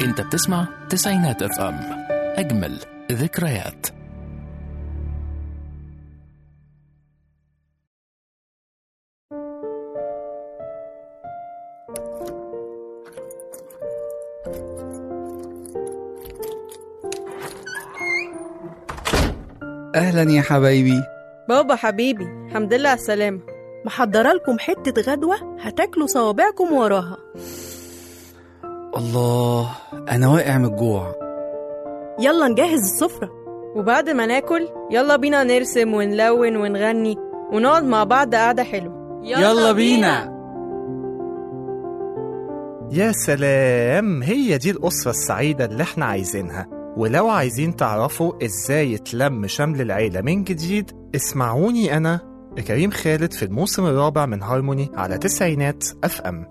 انت بتسمع تسعينات اف ام اجمل ذكريات أهلا يا حبايبي بابا حبيبي الحمد لله على السلامة محضرة لكم حتة غدوة هتاكلوا صوابعكم وراها الله أنا واقع من الجوع يلا نجهز السفرة وبعد ما ناكل يلا بينا نرسم ونلون ونغني ونقعد مع بعض قعدة حلوة يا سلام هي دي الأسرة السعيدة اللي احنا عايزينها ولو عايزين تعرفوا ازاي يتلم شمل العيلة من جديد اسمعوني أنا كريم خالد في الموسم الرابع من هارموني على تسعينات أف أم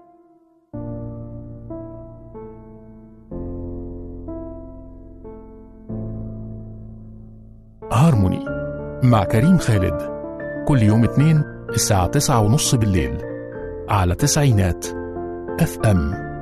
هارموني مع كريم خالد كل يوم اثنين الساعة تسعة ونص بالليل على تسعينات اف ام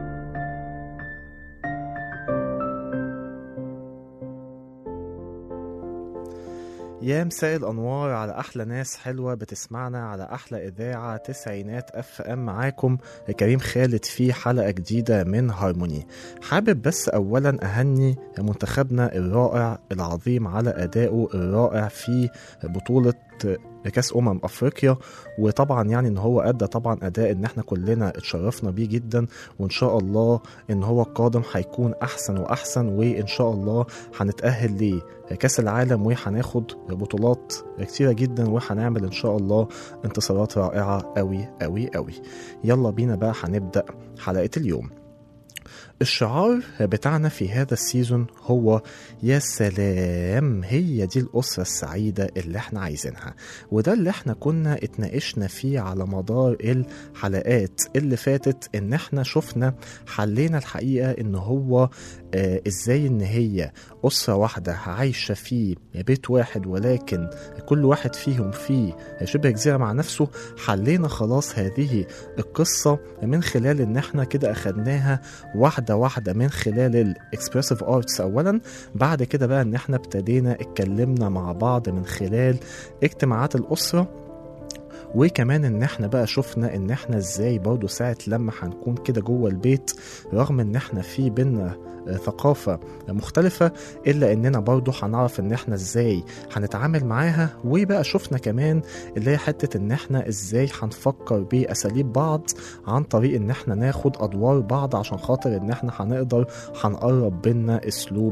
يا مساء الأنوار على أحلى ناس حلوة بتسمعنا على أحلى إذاعة تسعينات أف أم معاكم كريم خالد في حلقة جديدة من هارموني حابب بس أولا أهني منتخبنا الرائع العظيم على أدائه الرائع في بطولة كاس امم افريقيا وطبعا يعني ان هو ادى طبعا اداء ان احنا كلنا اتشرفنا بيه جدا وان شاء الله ان هو القادم هيكون احسن واحسن وان شاء الله هنتاهل لكاس العالم وهناخد بطولات كتيره جدا وهنعمل ان شاء الله انتصارات رائعه قوي قوي قوي يلا بينا بقى هنبدا حلقه اليوم الشعار بتاعنا في هذا السيزون هو يا سلام هي دي الأسرة السعيدة اللي احنا عايزينها وده اللي احنا كنا اتناقشنا فيه على مدار الحلقات اللي فاتت ان احنا شفنا حلينا الحقيقة ان هو آه ازاي ان هي أسرة واحدة عايشة في بيت واحد ولكن كل واحد فيهم في شبه جزيرة مع نفسه حلينا خلاص هذه القصة من خلال ان احنا كده اخدناها واحدة واحدة من خلال الاكسبرسيف ارتس اولا بعد كده بقى ان احنا ابتدينا اتكلمنا مع بعض من خلال اجتماعات الاسره وكمان ان احنا بقى شفنا ان احنا ازاي برضه ساعة لما هنكون كده جوه البيت رغم ان احنا في بينا ثقافة مختلفة إلا إننا برضه هنعرف إن إحنا إزاي هنتعامل معاها وبقى شفنا كمان اللي هي حتة إن إحنا إزاي هنفكر بأساليب بعض عن طريق إن إحنا ناخد أدوار بعض عشان خاطر إن إحنا هنقدر هنقرب بينا أسلوب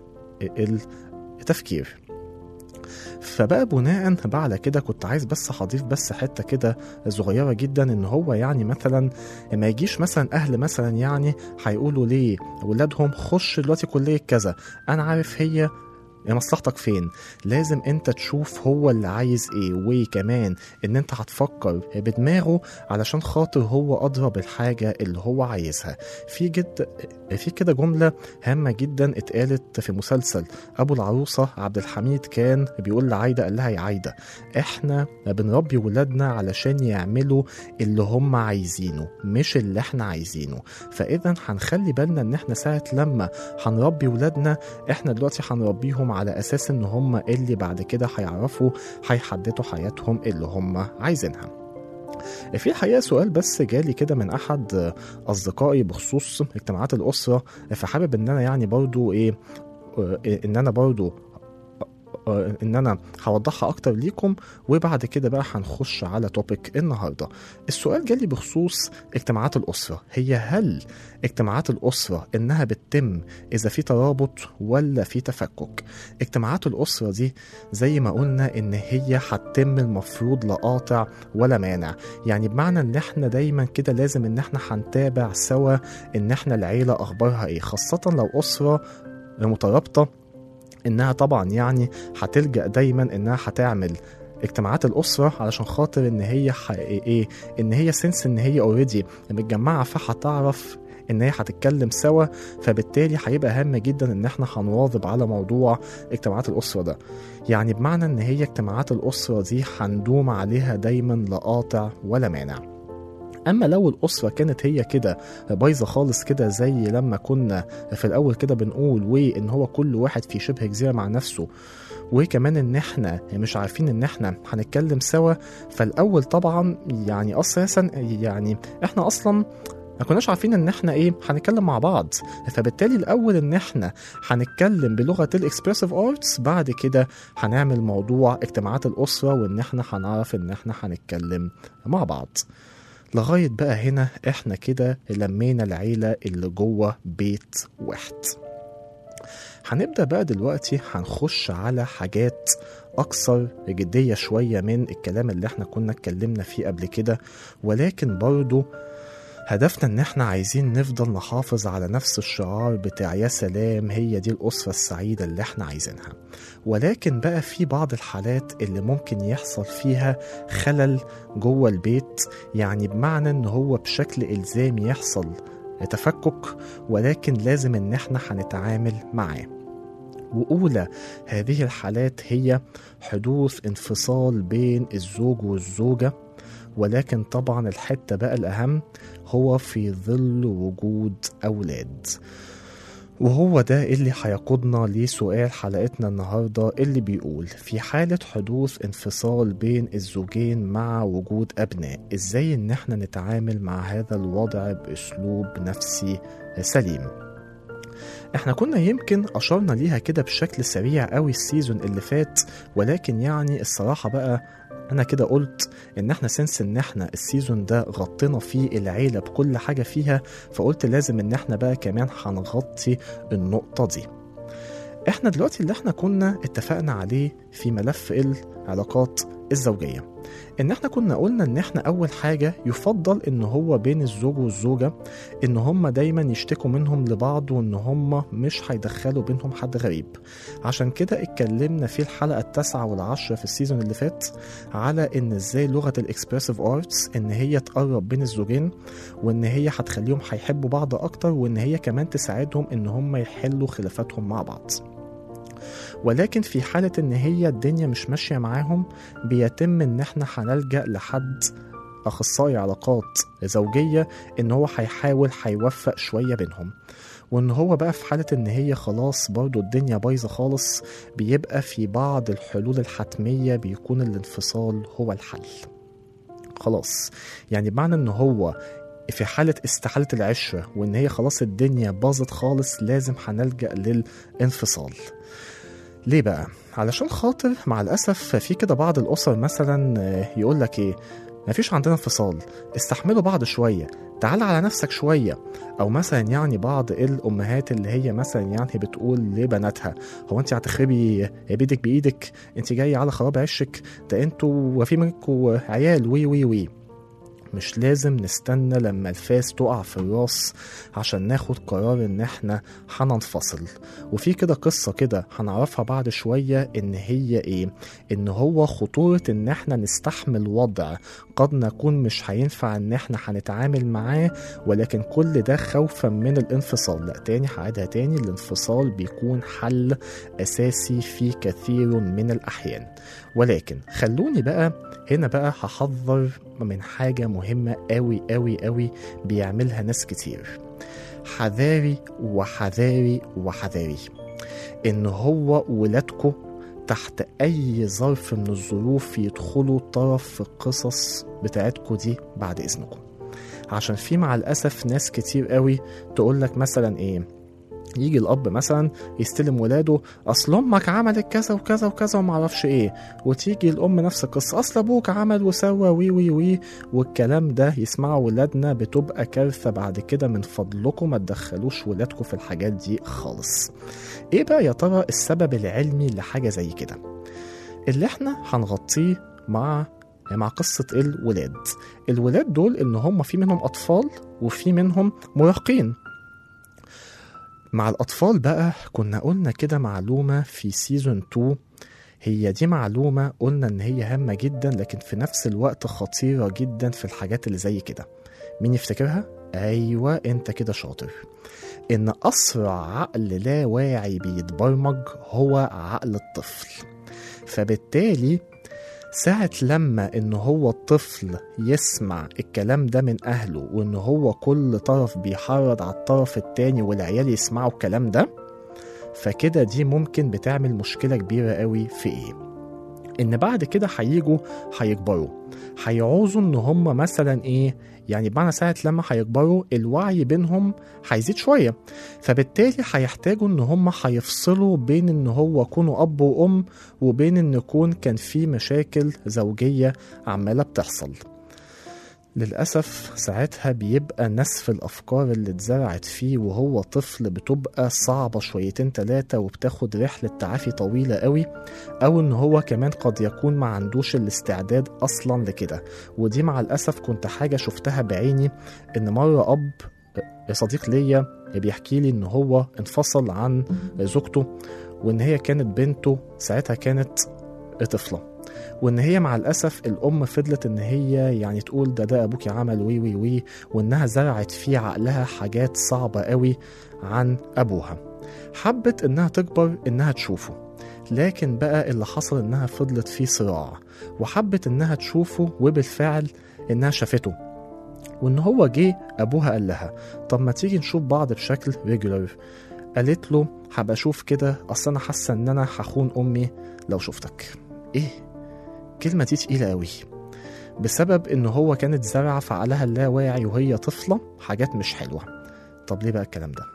التفكير فبقى بناء بقى على كده كنت عايز بس هضيف بس حته كده صغيره جدا ان هو يعني مثلا ما يجيش مثلا اهل مثلا يعني هيقولوا ليه ولادهم خش دلوقتي كليه كذا انا عارف هي مصلحتك فين لازم انت تشوف هو اللي عايز ايه وكمان ان انت هتفكر بدماغه علشان خاطر هو ادرى بالحاجه اللي هو عايزها في جد في كده جمله هامه جدا اتقالت في مسلسل ابو العروسه عبد الحميد كان بيقول لعايده قال لها يا عايده احنا بنربي ولادنا علشان يعملوا اللي هم عايزينه مش اللي احنا عايزينه فاذا هنخلي بالنا ان احنا ساعه لما هنربي ولادنا احنا دلوقتي هنربيهم على اساس ان هم اللي بعد كده هيعرفوا هيحددوا حياتهم اللي هم عايزينها في الحقيقه سؤال بس جالي كده من احد اصدقائي بخصوص اجتماعات الاسره فحابب ان انا يعني برضو ايه ان انا برضو ان انا هوضحها اكتر ليكم وبعد كده بقى هنخش على توبيك النهارده السؤال جالي بخصوص اجتماعات الاسره هي هل اجتماعات الاسره انها بتتم اذا في ترابط ولا في تفكك اجتماعات الاسره دي زي ما قلنا ان هي هتتم المفروض لا قاطع ولا مانع يعني بمعنى ان احنا دايما كده لازم ان احنا هنتابع سوا ان احنا العيله اخبارها ايه خاصه لو اسره مترابطه انها طبعا يعني هتلجا دايما انها هتعمل اجتماعات الاسره علشان خاطر ان هي ايه ان هي سنس ان هي اوريدي متجمعه فهتعرف ان هي هتتكلم سوا فبالتالي هيبقى هام جدا ان احنا هنواظب على موضوع اجتماعات الاسره ده يعني بمعنى ان هي اجتماعات الاسره دي هندوم عليها دايما لا قاطع ولا مانع اما لو الاسره كانت هي كده بايظه خالص كده زي لما كنا في الاول كده بنقول وان هو كل واحد في شبه جزيره مع نفسه وكمان ان احنا مش عارفين ان احنا هنتكلم سوا فالاول طبعا يعني اساسا يعني احنا اصلا ما كناش عارفين ان احنا ايه هنتكلم مع بعض فبالتالي الاول ان احنا هنتكلم بلغه الاكسبرسيف ارتس بعد كده هنعمل موضوع اجتماعات الاسره وان احنا هنعرف ان احنا هنتكلم مع بعض لغايه بقى هنا احنا كده لمينا العيله اللي جوه بيت واحد هنبدا بقى دلوقتي هنخش على حاجات اكثر جديه شويه من الكلام اللي احنا كنا اتكلمنا فيه قبل كده ولكن برضو هدفنا ان احنا عايزين نفضل نحافظ على نفس الشعار بتاع يا سلام هي دي الاسره السعيده اللي احنا عايزينها ولكن بقى في بعض الحالات اللي ممكن يحصل فيها خلل جوه البيت يعني بمعنى ان هو بشكل الزامي يحصل تفكك ولكن لازم ان احنا هنتعامل معاه واولى هذه الحالات هي حدوث انفصال بين الزوج والزوجه ولكن طبعا الحته بقى الاهم هو في ظل وجود اولاد وهو ده اللي هيقودنا لسؤال حلقتنا النهارده اللي بيقول في حالة حدوث انفصال بين الزوجين مع وجود أبناء إزاي إن احنا نتعامل مع هذا الوضع بأسلوب نفسي سليم احنا كنا يمكن اشرنا ليها كده بشكل سريع قوي السيزون اللي فات ولكن يعني الصراحه بقى انا كده قلت ان احنا سنس ان احنا السيزون ده غطينا فيه العيله بكل حاجه فيها فقلت لازم ان احنا بقى كمان هنغطي النقطه دي احنا دلوقتي اللي احنا كنا اتفقنا عليه في ملف العلاقات الزوجيه ان احنا كنا قلنا ان احنا اول حاجه يفضل ان هو بين الزوج والزوجه ان هم دايما يشتكوا منهم لبعض وان هم مش هيدخلوا بينهم حد غريب عشان كده اتكلمنا في الحلقه التاسعه والعشره في السيزون اللي فات على ان ازاي لغه الاكسبرسيف ارتس ان هي تقرب بين الزوجين وان هي هتخليهم هيحبوا بعض اكتر وان هي كمان تساعدهم ان هم يحلوا خلافاتهم مع بعض ولكن في حالة إن هي الدنيا مش ماشية معاهم بيتم إن إحنا هنلجأ لحد أخصائي علاقات زوجية إن هو هيحاول هيوفق شوية بينهم وإن هو بقى في حالة إن هي خلاص برضو الدنيا بايظة خالص بيبقى في بعض الحلول الحتمية بيكون الانفصال هو الحل خلاص يعني بمعنى إن هو في حالة استحالة العشرة وإن هي خلاص الدنيا باظت خالص لازم هنلجأ للانفصال ليه بقى؟ علشان خاطر مع الأسف في كده بعض الأسر مثلا يقول لك إيه مفيش عندنا انفصال استحملوا بعض شوية تعال على نفسك شوية أو مثلا يعني بعض الأمهات اللي هي مثلا يعني بتقول لبناتها هو أنت هتخربي بيدك بإيدك أنت جاية على خراب عشك ده أنتوا وفي منكوا عيال وي وي وي مش لازم نستنى لما الفاس تقع في الراس عشان ناخد قرار ان احنا هننفصل وفي كده قصة كده هنعرفها بعد شوية ان هي ايه ان هو خطورة ان احنا نستحمل وضع قد نكون مش هينفع ان احنا هنتعامل معاه ولكن كل ده خوفا من الانفصال لا تاني هعيدها تاني الانفصال بيكون حل اساسي في كثير من الاحيان ولكن خلوني بقى هنا بقى هحذر من حاجة مهمة قوي قوي قوي بيعملها ناس كتير حذاري وحذاري وحذاري ان هو ولادكم تحت اي ظرف من الظروف يدخلوا طرف في القصص بتاعتكم دي بعد اذنكم عشان في مع الاسف ناس كتير قوي تقول لك مثلا ايه يجي الاب مثلا يستلم ولاده اصل امك عملت كذا وكذا وكذا وما اعرفش ايه وتيجي الام نفس القصه اصل ابوك عمل وسوى وي وي وي والكلام ده يسمعه ولادنا بتبقى كارثه بعد كده من فضلكم ما تدخلوش ولادكم في الحاجات دي خالص ايه بقى يا ترى السبب العلمي لحاجه زي كده اللي احنا هنغطيه مع مع قصة الولاد الولاد دول ان هم في منهم اطفال وفي منهم مراهقين مع الأطفال بقى كنا قلنا كده معلومة في سيزون 2 هي دي معلومة قلنا إن هي هامة جدا لكن في نفس الوقت خطيرة جدا في الحاجات اللي زي كده مين يفتكرها؟ أيوة أنت كده شاطر إن أسرع عقل لا واعي بيتبرمج هو عقل الطفل فبالتالي ساعة لما إن هو الطفل يسمع الكلام ده من أهله وإن هو كل طرف بيحرض على الطرف التاني والعيال يسمعوا الكلام ده فكده دي ممكن بتعمل مشكلة كبيرة قوي في إيه؟ إن بعد كده هيجوا هيكبروا هيعوزوا إن هم مثلا إيه يعني بمعنى ساعة لما هيكبروا الوعي بينهم هيزيد شوية فبالتالي هيحتاجوا إن هم هيفصلوا بين إن هو كونوا أب وأم وبين إن يكون كان في مشاكل زوجية عمالة بتحصل للأسف ساعتها بيبقى نسف الأفكار اللي اتزرعت فيه وهو طفل بتبقى صعبة شويتين تلاتة وبتاخد رحلة تعافي طويلة قوي أو إن هو كمان قد يكون ما عندوش الاستعداد أصلا لكده ودي مع الأسف كنت حاجة شفتها بعيني إن مرة أب صديق ليا بيحكي لي إن هو انفصل عن زوجته وإن هي كانت بنته ساعتها كانت طفلة وان هي مع الاسف الام فضلت ان هي يعني تقول ده ده ابوكي عمل وي وي وي وانها زرعت في عقلها حاجات صعبه قوي عن ابوها حبت انها تكبر انها تشوفه لكن بقى اللي حصل انها فضلت في صراع وحبت انها تشوفه وبالفعل انها شافته وان هو جه ابوها قال لها طب ما تيجي نشوف بعض بشكل ريجولار قالت له هبقى اشوف كده اصل انا حاسه ان انا هخون امي لو شفتك ايه الكلمة دي تقيلة قوي بسبب ان هو كانت زرعة في عقلها اللاواعي وهي طفلة حاجات مش حلوة طب ليه بقى الكلام ده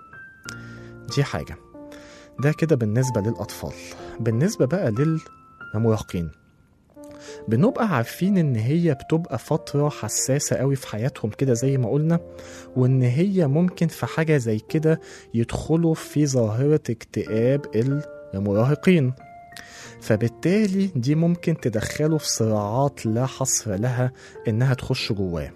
دي حاجة ده كده بالنسبة للأطفال بالنسبة بقى للمراهقين بنبقى عارفين ان هي بتبقى فترة حساسة قوي في حياتهم كده زي ما قلنا وان هي ممكن في حاجة زي كده يدخلوا في ظاهرة اكتئاب المراهقين فبالتالي دي ممكن تدخله في صراعات لا حصر لها انها تخش جواه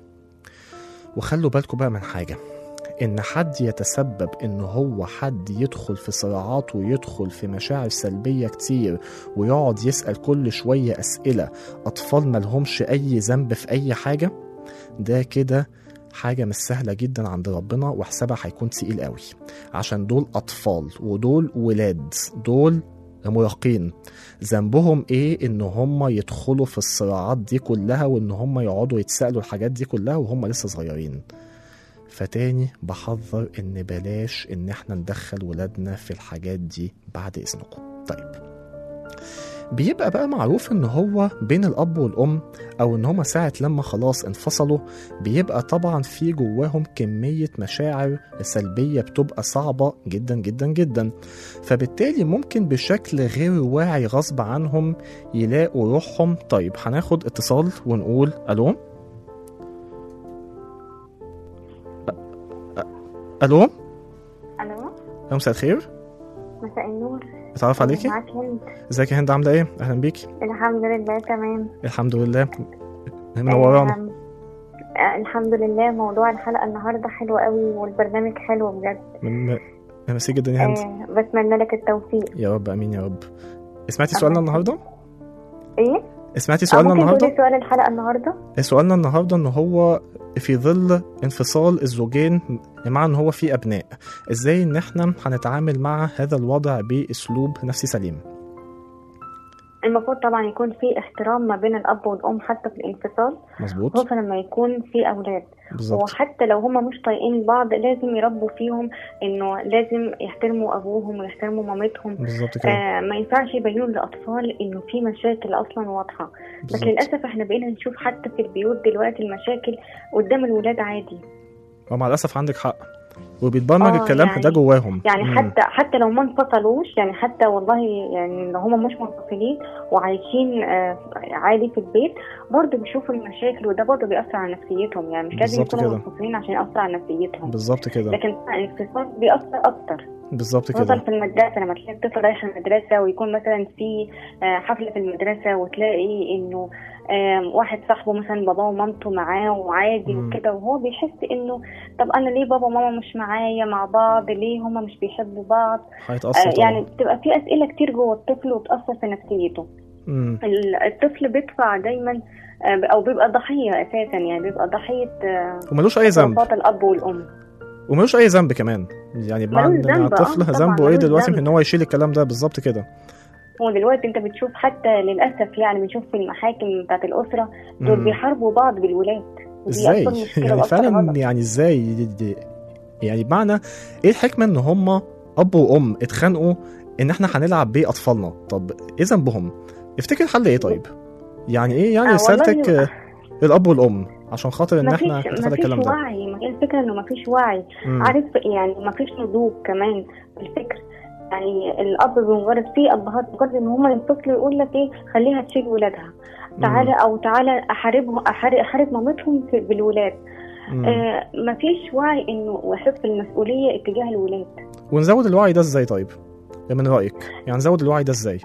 وخلوا بالكم بقى من حاجة ان حد يتسبب ان هو حد يدخل في صراعات ويدخل في مشاعر سلبية كتير ويقعد يسأل كل شوية اسئلة اطفال ملهمش اي ذنب في اي حاجة ده كده حاجة مش سهلة جدا عند ربنا وحسابها هيكون تقيل قوي عشان دول أطفال ودول ولاد دول مراهقين ذنبهم ايه ان هم يدخلوا في الصراعات دي كلها وان هم يقعدوا يتسالوا الحاجات دي كلها وهم لسه صغيرين فتاني بحذر ان بلاش ان احنا ندخل ولادنا في الحاجات دي بعد اذنكم طيب بيبقى بقى معروف ان هو بين الاب والام او ان هما ساعة لما خلاص انفصلوا بيبقى طبعا في جواهم كمية مشاعر سلبية بتبقى صعبة جدا جدا جدا فبالتالي ممكن بشكل غير واعي غصب عنهم يلاقوا روحهم طيب هناخد اتصال ونقول الو أ- الو الو مساء الخير مساء النور اتعرف عليكي معاك هند ازيك يا هند عامله ايه اهلا بيكي الحمد لله تمام الحمد لله منورانا آم، آه، الحمد لله موضوع الحلقه النهارده حلو قوي والبرنامج حلو بجد من ميرسي جدا يا هند آه بتمنى لك التوفيق يا رب امين يا رب سمعتي سؤالنا النهارده ايه سمعتي آه، سؤالنا ممكن النهارده تقولي سؤال الحلقه النهارده سؤالنا النهارده ان هو في ظل انفصال الزوجين مع ان هو في ابناء ازاي ان احنا هنتعامل مع هذا الوضع باسلوب نفسي سليم المفروض طبعا يكون في احترام ما بين الاب والام حتى في الانفصال مظبوط خصوصا لما يكون في اولاد بالظبط وحتى لو هما مش طايقين بعض لازم يربوا فيهم انه لازم يحترموا ابوهم ويحترموا مامتهم بالظبط كده آه ما ينفعش يبينوا للاطفال انه في مشاكل اصلا واضحه بس بالظبط للاسف احنا بقينا نشوف حتى في البيوت دلوقتي المشاكل قدام الولاد عادي ومع الاسف عندك حق وبيتبرمج آه، الكلام يعني- ده جواهم يعني مم. حتى حتى لو ما انفصلوش يعني حتى والله يعني لو هما مش منفصلين وعايشين آه عادي في البيت برضه بيشوفوا المشاكل وده برضه بيأثر على نفسيتهم يعني مش لازم بالظبط يكونوا كده. منفصلين عشان يأثر على نفسيتهم بالظبط كده لكن الانفصال بيأثر أكتر بالظبط خصوصا كده في المدرسة لما تلاقي الطفل رايح المدرسة ويكون مثلا في آه، حفلة في المدرسة وتلاقي إنه آم، واحد صاحبه مثلا باباه ومامته معاه وعادي مم. وكده وهو بيحس إنه طب أنا ليه بابا وماما مش معايا مع بعض ليه هما مش بيحبوا بعض هيتاثر آه، طبعا يعني بتبقى في أسئلة كتير جوه الطفل وتأثر في نفسيته مم. ال- الطفل بيدفع دايما آه، أو بيبقى ضحية أساسا يعني بيبقى ضحية آه، وملوش اي ذنب تصرفات الأب والأم وملوش اي ذنب كمان يعني بمعنى ملوش ان ذنب، آه، الطفل طبعاً ذنبه ايه ملوش دلوقتي ذنب. ان هو يشيل الكلام ده بالظبط كده هو دلوقتي انت بتشوف حتى للاسف يعني بنشوف في المحاكم بتاعت الاسره دول مم. بيحاربوا بعض بالولاد ودي ازاي أصلاً مشكلة يعني وأكتر فعلا غلط. يعني ازاي دي- دي- يعني بمعنى ايه الحكمه ان هم اب وام اتخانقوا ان احنا هنلعب بيه اطفالنا طب ايه ذنبهم افتكر الحل ايه طيب يعني ايه يعني آه، رسالتك والله- آه، الاب والام عشان خاطر ان احنا مفيش نتفادى مفيش الكلام ده وعي ما هي الفكره انه مفيش وعي مم. عارف يعني مفيش نضوج كمان في الفكر يعني الاب بمجرد في ابهات مجرد ان هم يتصلوا يقول لك ايه خليها تشيل ولادها تعالى او تعالى احاربهم أحارب, احارب مامتهم في- بالولاد مم. آه مفيش وعي انه واحساس بالمسؤوليه اتجاه الولاد ونزود الوعي ده ازاي طيب من رايك يعني نزود الوعي ده ازاي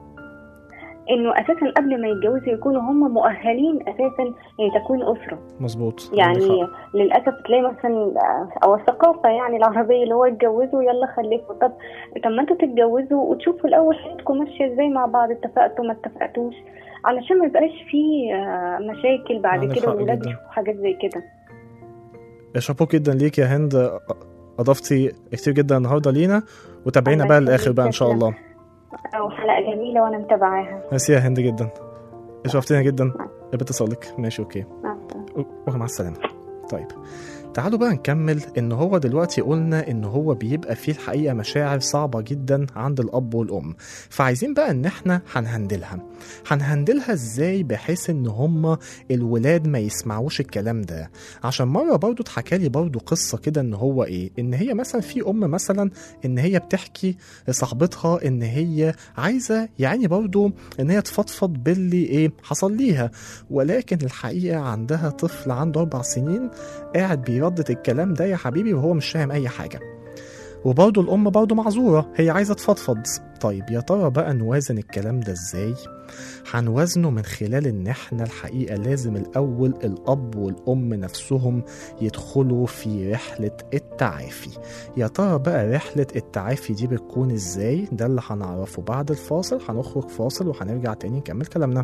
انه اساسا قبل ما يتجوزوا يكونوا هم مؤهلين اساسا لتكوين اسره مظبوط عندك يعني حق. للاسف تلاقي مثلا او الثقافه يعني العربيه اللي هو اتجوزوا يلا خلفوا طب طب ما انتوا تتجوزوا وتشوفوا الاول حياتكم ماشيه ازاي مع بعض اتفقتوا ما اتفقتوش علشان ما يبقاش في آه، مشاكل بعد عندك كده حق والولاد جدا. يشوفوا حاجات زي كده شابوك جدا ليك يا هند اضفتي كتير جدا النهارده لينا وتابعينا الله بقى يخليك للاخر بقى ان يا شاء سلام. الله او حلقه جميله وانا متابعاها ميرسي يا هند جدا شرفتينا جدا باتصالك ماشي اوكي مع السلامه ومع السلامة طيب تعالوا بقى نكمل ان هو دلوقتي قلنا ان هو بيبقى فيه الحقيقه مشاعر صعبه جدا عند الاب والام فعايزين بقى ان احنا هنهندلها هنهندلها ازاي بحيث ان هم الولاد ما يسمعوش الكلام ده عشان مره برضو اتحكى لي برضو قصه كده ان هو ايه ان هي مثلا في ام مثلا ان هي بتحكي لصاحبتها ان هي عايزه يعني برضو ان هي تفضفض باللي ايه حصل ليها ولكن الحقيقه عندها طفل عنده اربع سنين قاعد بيردد الكلام ده يا حبيبي وهو مش فاهم اي حاجه وبرضه الام برضه معذوره هي عايزه تفضفض طيب يا ترى بقى نوازن الكلام ده ازاي هنوازنه من خلال ان احنا الحقيقه لازم الاول الاب والام نفسهم يدخلوا في رحله التعافي يا ترى بقى رحله التعافي دي بتكون ازاي ده اللي هنعرفه بعد الفاصل هنخرج فاصل وهنرجع تاني نكمل كلامنا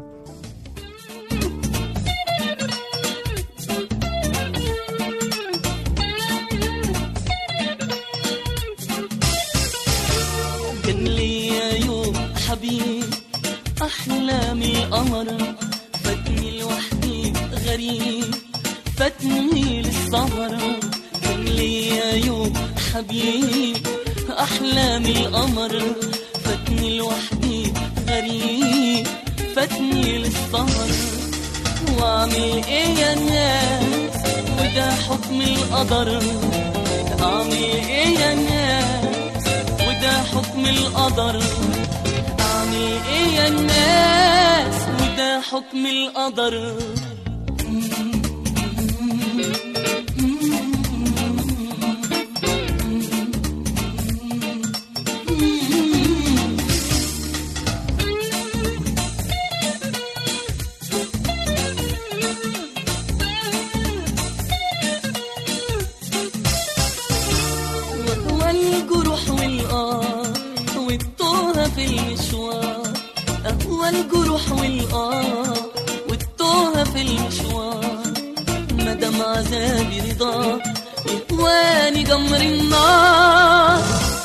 كان ليا يوم حبيب أحلامي قمر فاتني لوحدي غريب فاتني للسهر كان ليا يوم حبيب أحلامي قمر فاتني لوحدي غريب فاتني للسهر واعمل ايه يا ناس وده حكم القدر اعمل ايه يا ناس وده حكم القدر اعمل ايه يا الناس وده حكم القدر وهو الجروح والآه والتوه في المشوار أهوى الجروح والآه والتوه في المشوار مدام عذابي رضا يهواني جمر النار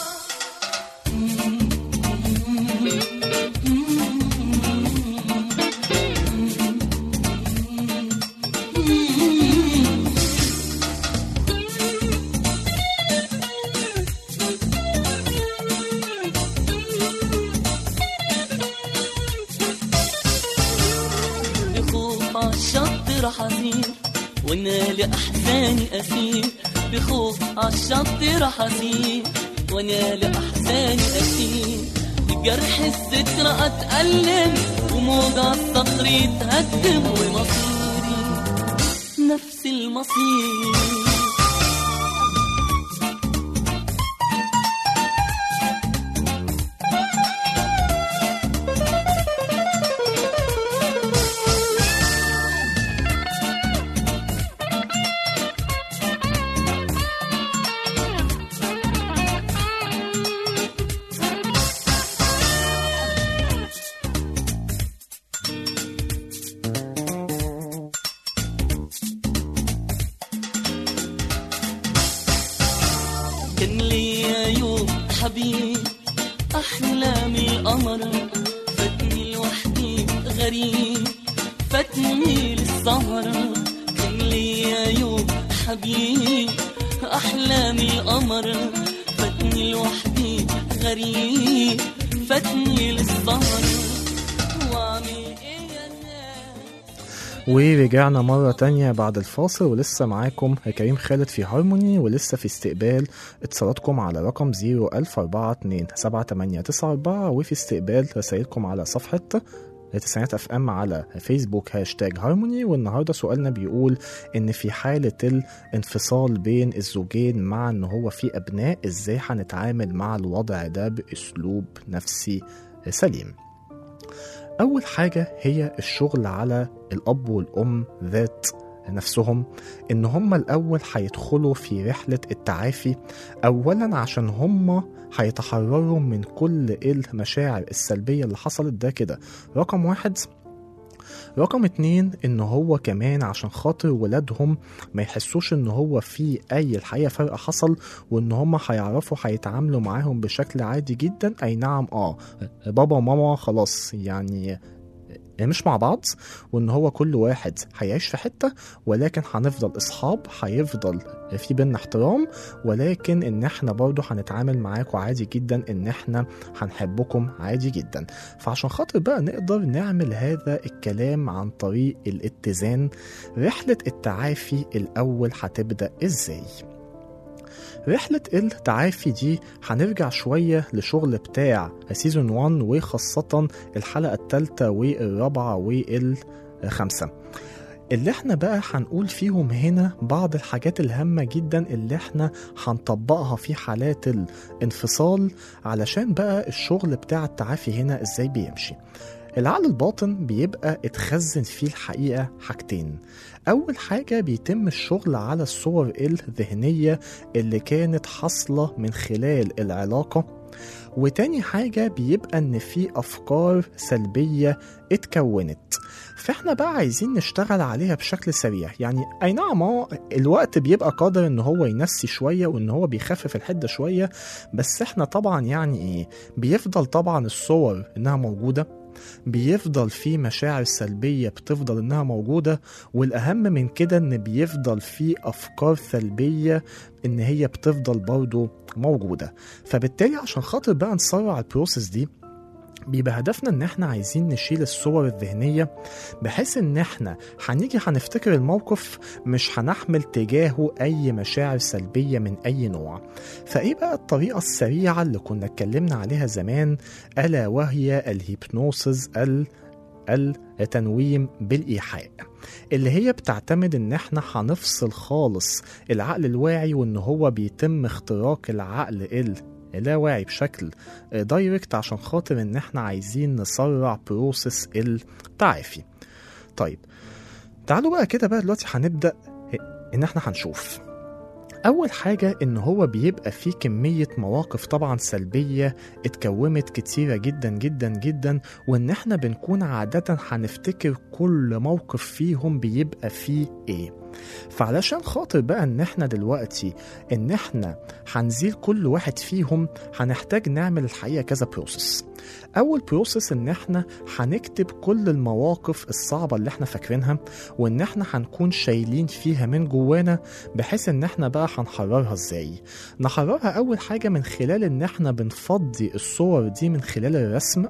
بخوف عالشط راح أسير وانا لأحزاني أسير بخوف عالشط راح أسير وانا لأحزاني أسير بجرح الذكرى أتألم وموجع الصخر يتهدم ومصيري نفس المصير كان ليا يوم حبيب أحلامي قمر غريب فاتني للسهرة كان ليا يوم حبيب أحلامي القمر فاتني لوحدي غريب فاتني للسهرة وأعمل إيه يا ناس ورجعنا مرة تانية بعد الفاصل ولسه معاكم كريم خالد في هارموني ولسه في استقبال اتصالاتكم على رقم 010427894 وفي استقبال رسائلكم على صفحة تسعينات اف ام على فيسبوك هاشتاج هارموني والنهارده سؤالنا بيقول ان في حاله الانفصال بين الزوجين مع ان هو في ابناء ازاي هنتعامل مع الوضع ده باسلوب نفسي سليم أول حاجة هي الشغل على الأب والأم ذات نفسهم إن هما الأول هيدخلوا في رحلة التعافي أولا عشان هما هيتحرروا من كل المشاعر السلبية اللي حصلت ده كده رقم واحد رقم اتنين ان هو كمان عشان خاطر ولادهم ما يحسوش ان هو في اي الحقيقه فرق حصل وان هم هيعرفوا هيتعاملوا معاهم بشكل عادي جدا اي نعم اه بابا وماما خلاص يعني مش مع بعض وان هو كل واحد هيعيش في حته ولكن هنفضل اصحاب هيفضل في بينا احترام ولكن ان احنا برضه هنتعامل معاكم عادي جدا ان احنا هنحبكم عادي جدا فعشان خاطر بقى نقدر نعمل هذا الكلام عن طريق الاتزان رحله التعافي الاول هتبدا ازاي رحلة التعافي دي هنرجع شوية لشغل بتاع سيزون 1 وخاصة الحلقة الثالثة والرابعة والخامسة اللي احنا بقى هنقول فيهم هنا بعض الحاجات الهامة جدا اللي احنا هنطبقها في حالات الانفصال علشان بقى الشغل بتاع التعافي هنا ازاي بيمشي العقل الباطن بيبقى اتخزن فيه الحقيقة حاجتين أول حاجة بيتم الشغل على الصور الذهنية اللي كانت حاصلة من خلال العلاقة وتاني حاجة بيبقى إن في أفكار سلبية اتكونت فاحنا بقى عايزين نشتغل عليها بشكل سريع يعني اي نعم اه الوقت بيبقى قادر ان هو ينسي شويه وان هو بيخفف الحده شويه بس احنا طبعا يعني ايه بيفضل طبعا الصور انها موجوده بيفضل في مشاعر سلبية بتفضل إنها موجودة والأهم من كده إن بيفضل في أفكار سلبية إن هي بتفضل برضه موجودة فبالتالي عشان خاطر بقى نسرع البروسيس دي بيبقى هدفنا ان احنا عايزين نشيل الصور الذهنية بحيث ان احنا هنيجي هنفتكر الموقف مش هنحمل تجاهه اي مشاعر سلبية من اي نوع فايه بقى الطريقة السريعة اللي كنا اتكلمنا عليها زمان الا وهي الهيبنوسز ال التنويم بالايحاء اللي هي بتعتمد ان احنا هنفصل خالص العقل الواعي وان هو بيتم اختراق العقل ال لا واعي بشكل دايركت عشان خاطر ان احنا عايزين نسرع بروسس التعافي طيب تعالوا بقى كده بقى دلوقتي هنبدا ان احنا هنشوف اول حاجه ان هو بيبقى فيه كميه مواقف طبعا سلبيه اتكومت كتيره جدا جدا جدا وان احنا بنكون عاده هنفتكر كل موقف فيهم بيبقى فيه ايه فعلشان خاطر بقى ان احنا دلوقتي ان احنا هنزيل كل واحد فيهم هنحتاج نعمل الحقيقه كذا بروسس اول بروسس ان احنا هنكتب كل المواقف الصعبه اللي احنا فاكرينها وان احنا هنكون شايلين فيها من جوانا بحيث ان احنا بقى هنحررها ازاي نحررها اول حاجه من خلال ان احنا بنفضي الصور دي من خلال الرسم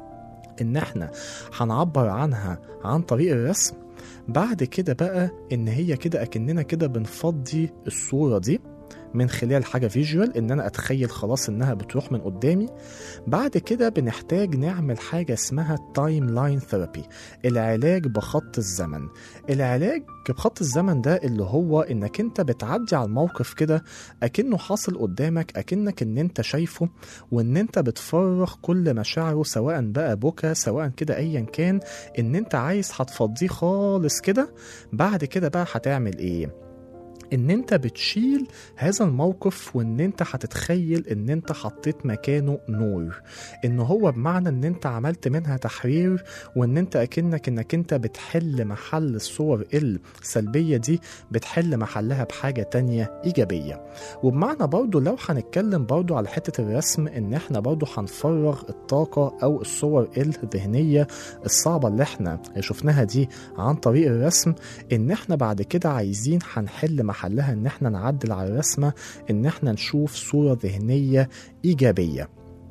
ان احنا هنعبر عنها عن طريق الرسم بعد كده بقى ان هي كده اكننا كده بنفضي الصوره دي من خلال حاجه فيجوال ان انا اتخيل خلاص انها بتروح من قدامي بعد كده بنحتاج نعمل حاجه اسمها تايم لاين ثيرابي العلاج بخط الزمن العلاج بخط الزمن ده اللي هو انك انت بتعدي على الموقف كده اكنه حاصل قدامك اكنك ان انت شايفه وان انت بتفرغ كل مشاعره سواء بقى بكى سواء كده ايا كان ان انت عايز هتفضيه خالص كده بعد كده بقى هتعمل ايه ان انت بتشيل هذا الموقف وان انت هتتخيل ان انت حطيت مكانه نور ان هو بمعنى ان انت عملت منها تحرير وان انت اكنك انك انت بتحل محل الصور السلبية دي بتحل محلها بحاجة تانية ايجابية وبمعنى برضو لو هنتكلم برضو على حتة الرسم ان احنا برضو هنفرغ الطاقة او الصور الذهنية الصعبة اللي احنا شفناها دي عن طريق الرسم ان احنا بعد كده عايزين هنحل محلها ان احنا نعدل على الرسمة ان احنا نشوف صورة ذهنية ايجابية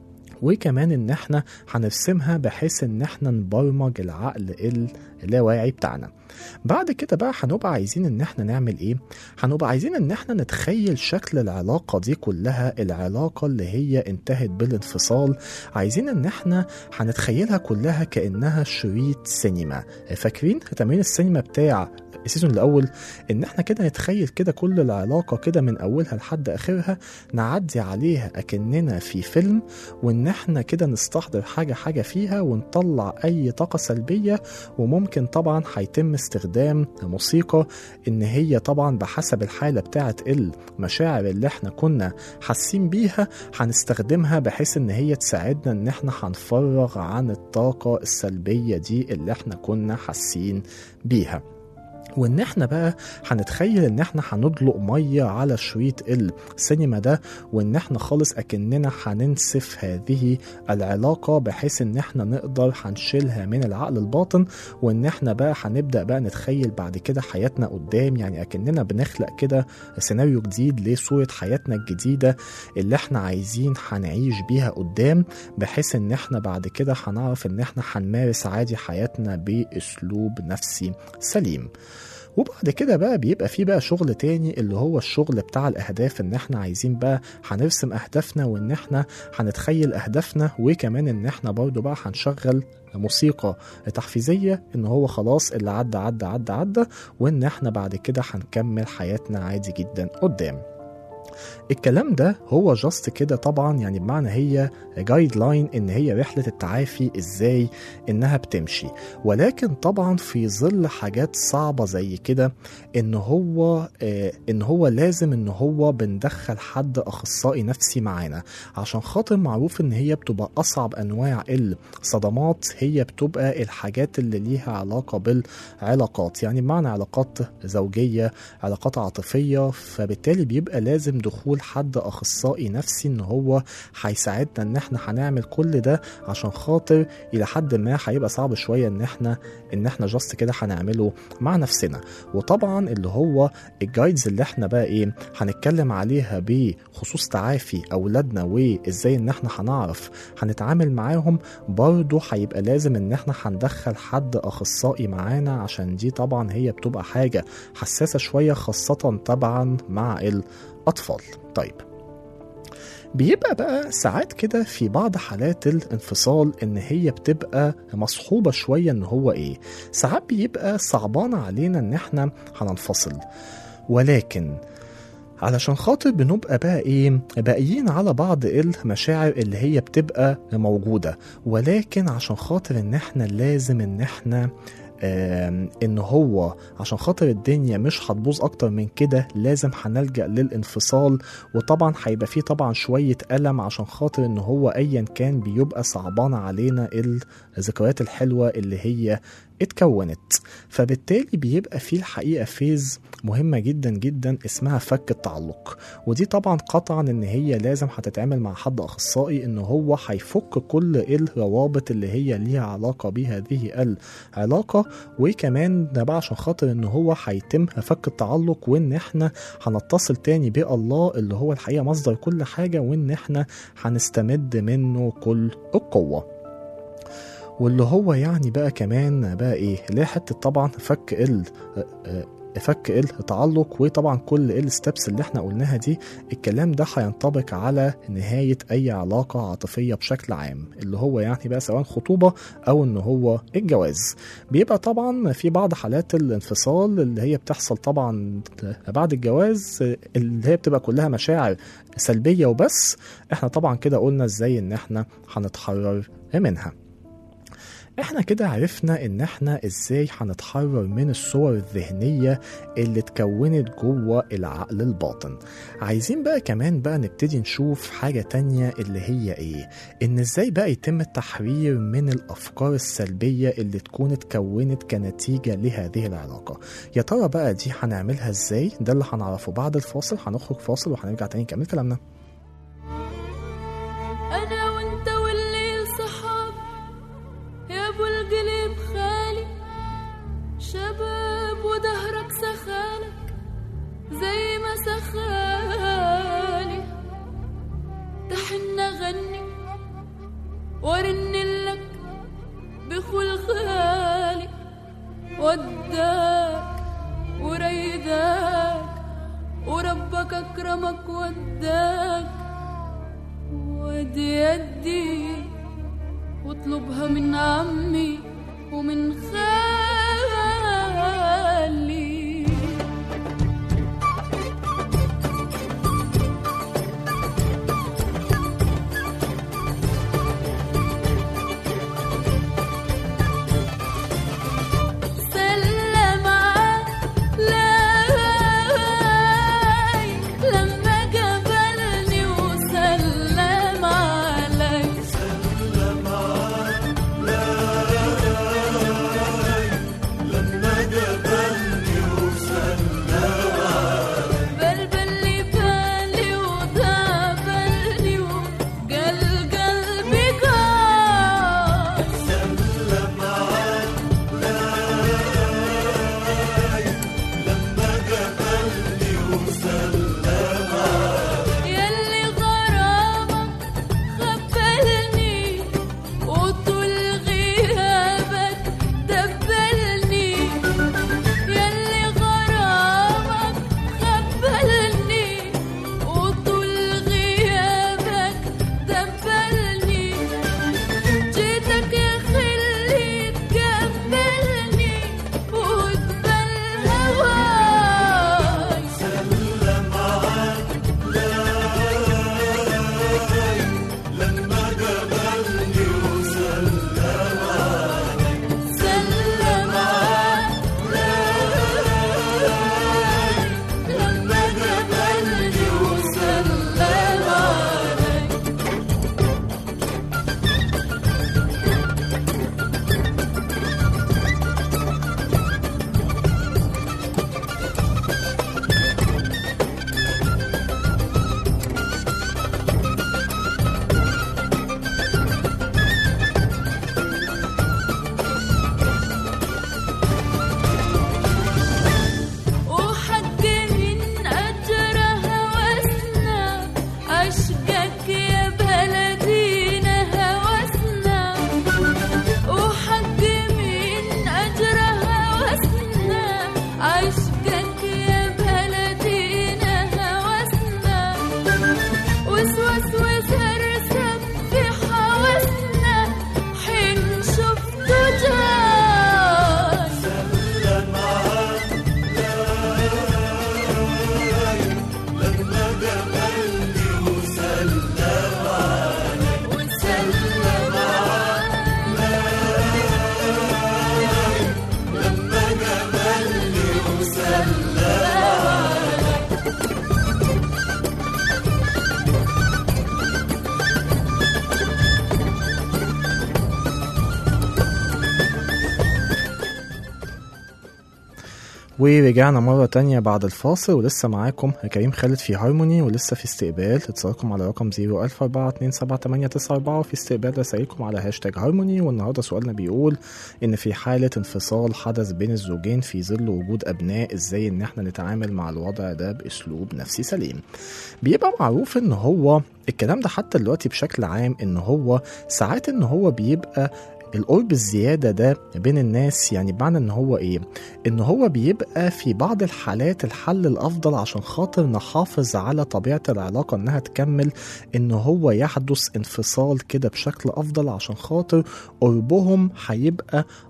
وكمان ان احنا هنرسمها بحيث ان احنا نبرمج العقل اللاواعي بتاعنا بعد كده بقى هنبقى عايزين ان احنا نعمل ايه هنبقى عايزين ان احنا نتخيل شكل العلاقة دي كلها العلاقة اللي هي انتهت بالانفصال عايزين ان احنا هنتخيلها كلها كأنها شريط سينما فاكرين تمرين السينما بتاع السيزون الاول ان احنا كده نتخيل كده كل العلاقة كده من اولها لحد اخرها نعدي عليها اكننا في فيلم وان احنا كده نستحضر حاجة حاجة فيها ونطلع اي طاقة سلبية وممكن طبعا هيتم استخدام موسيقى ان هي طبعا بحسب الحالة بتاعت المشاعر اللي احنا كنا حاسين بيها هنستخدمها بحيث ان هي تساعدنا ان احنا هنفرغ عن الطاقة السلبية دي اللي احنا كنا حاسين بيها وان احنا بقى هنتخيل ان احنا هندلق ميه على شريط السينما ده وان احنا خالص اكننا هننسف هذه العلاقه بحيث ان احنا نقدر هنشيلها من العقل الباطن وان احنا بقى هنبدا بقى نتخيل بعد كده حياتنا قدام يعني اكننا بنخلق كده سيناريو جديد لصوره حياتنا الجديده اللي احنا عايزين هنعيش بيها قدام بحيث ان احنا بعد كده هنعرف ان احنا هنمارس عادي حياتنا باسلوب نفسي سليم وبعد كده بقى بيبقى فيه بقى شغل تاني اللي هو الشغل بتاع الأهداف إن إحنا عايزين بقى هنرسم أهدافنا وإن إحنا هنتخيل أهدافنا وكمان إن إحنا برضو بقى هنشغل موسيقى تحفيزية إن هو خلاص اللي عدى عدى عدى عدى وإن إحنا بعد كده هنكمل حياتنا عادي جدا قدام الكلام ده هو جاست كده طبعا يعني بمعنى هي جايد لاين ان هي رحله التعافي ازاي انها بتمشي ولكن طبعا في ظل حاجات صعبه زي كده ان هو آه ان هو لازم ان هو بندخل حد اخصائي نفسي معانا عشان خاطر معروف ان هي بتبقى اصعب انواع الصدمات هي بتبقى الحاجات اللي ليها علاقه بالعلاقات يعني بمعنى علاقات زوجيه علاقات عاطفيه فبالتالي بيبقى لازم دخول حد اخصائي نفسي ان هو هيساعدنا ان احنا هنعمل كل ده عشان خاطر الى حد ما هيبقى صعب شويه ان احنا ان احنا جاست كده هنعمله مع نفسنا وطبعا اللي هو الجايدز اللي احنا بقى ايه هنتكلم عليها بخصوص تعافي اولادنا وازاي ان احنا هنعرف هنتعامل معاهم برضه هيبقى لازم ان احنا هندخل حد اخصائي معانا عشان دي طبعا هي بتبقى حاجه حساسه شويه خاصه طبعا مع الاطفال طيب بيبقى بقى ساعات كده في بعض حالات الانفصال ان هي بتبقى مصحوبه شويه ان هو ايه ساعات بيبقى صعبان علينا ان احنا هننفصل ولكن علشان خاطر بنبقى بقى ايه باقيين على بعض المشاعر اللي هي بتبقى موجوده ولكن عشان خاطر ان احنا لازم ان احنا ان هو عشان خاطر الدنيا مش هتبوظ اكتر من كده لازم هنلجا للانفصال وطبعا هيبقى فيه طبعا شويه الم عشان خاطر ان هو ايا كان بيبقى صعبان علينا الذكريات الحلوه اللي هي اتكونت فبالتالي بيبقى في الحقيقه فيز مهمه جدا جدا اسمها فك التعلق ودي طبعا قطعا ان هي لازم هتتعمل مع حد اخصائي ان هو هيفك كل الروابط اللي هي ليها علاقه بهذه العلاقه وكمان ده بقى عشان خاطر ان هو هيتم فك التعلق وان احنا هنتصل تاني بالله اللي هو الحقيقه مصدر كل حاجه وان احنا هنستمد منه كل القوه واللي هو يعني بقى كمان بقى ايه اللي حته طبعا فك ال فك التعلق وطبعا كل الستبس اللي احنا قلناها دي الكلام ده هينطبق على نهاية أي علاقة عاطفية بشكل عام اللي هو يعني بقى سواء خطوبة أو إن هو الجواز بيبقى طبعا في بعض حالات الانفصال اللي هي بتحصل طبعا بعد الجواز اللي هي بتبقى كلها مشاعر سلبية وبس احنا طبعا كده قلنا ازاي ان احنا هنتحرر منها احنا كده عرفنا ان احنا ازاي هنتحرر من الصور الذهنية اللي اتكونت جوه العقل الباطن عايزين بقى كمان بقى نبتدي نشوف حاجة تانية اللي هي ايه ان ازاي بقى يتم التحرير من الافكار السلبية اللي تكون اتكونت كنتيجة لهذه العلاقة يا ترى بقى دي هنعملها ازاي ده اللي هنعرفه بعد الفاصل هنخرج فاصل وهنرجع تاني نكمل كلامنا انا وانت والليل صحاب يا ابو القلب خالي شباب ودهرك سخالك زي ما سخالي تحن غني ورن لك بخلخالي وداك وريداك وربك اكرمك وداك ودي يدي واطلبها من عمي ومن خالي سلم علي لما قبلني وسلم علي بلبلي بالي وضابلني وقل قلبي قال يلي غرامك غفلني وطول غيابك دبلني يلي غرامك غفلني وطول غيابك دبلني جيتك يا خلي تقبلني وتبل هواي سلم علي لما قبلني وسلم علي وحق من أجرها وسنا عشقك يا بلدينا هوسنا وحق من أجرها وسنا عشقك يا بلدينا هوسنا وسوس وسرسب في حوسنا حين شفته جاي وسلم لما قبلني وسلم ورجعنا مرة تانية بعد الفاصل ولسه معاكم كريم خالد في هارموني ولسه في استقبال اتصالكم على رقم 010427894 وفي استقبال رسائلكم على هاشتاج هارموني والنهاردة سؤالنا بيقول إن في حالة انفصال حدث بين الزوجين في ظل وجود أبناء إزاي إن إحنا نتعامل مع الوضع ده بأسلوب نفسي سليم بيبقى معروف إن هو الكلام ده حتى دلوقتي بشكل عام إن هو ساعات إن هو بيبقى القرب الزيادة ده بين الناس يعني بمعنى ان هو ايه ان هو بيبقى في بعض الحالات الحل الافضل عشان خاطر نحافظ على طبيعة العلاقة انها تكمل ان هو يحدث انفصال كده بشكل افضل عشان خاطر قربهم هيبقى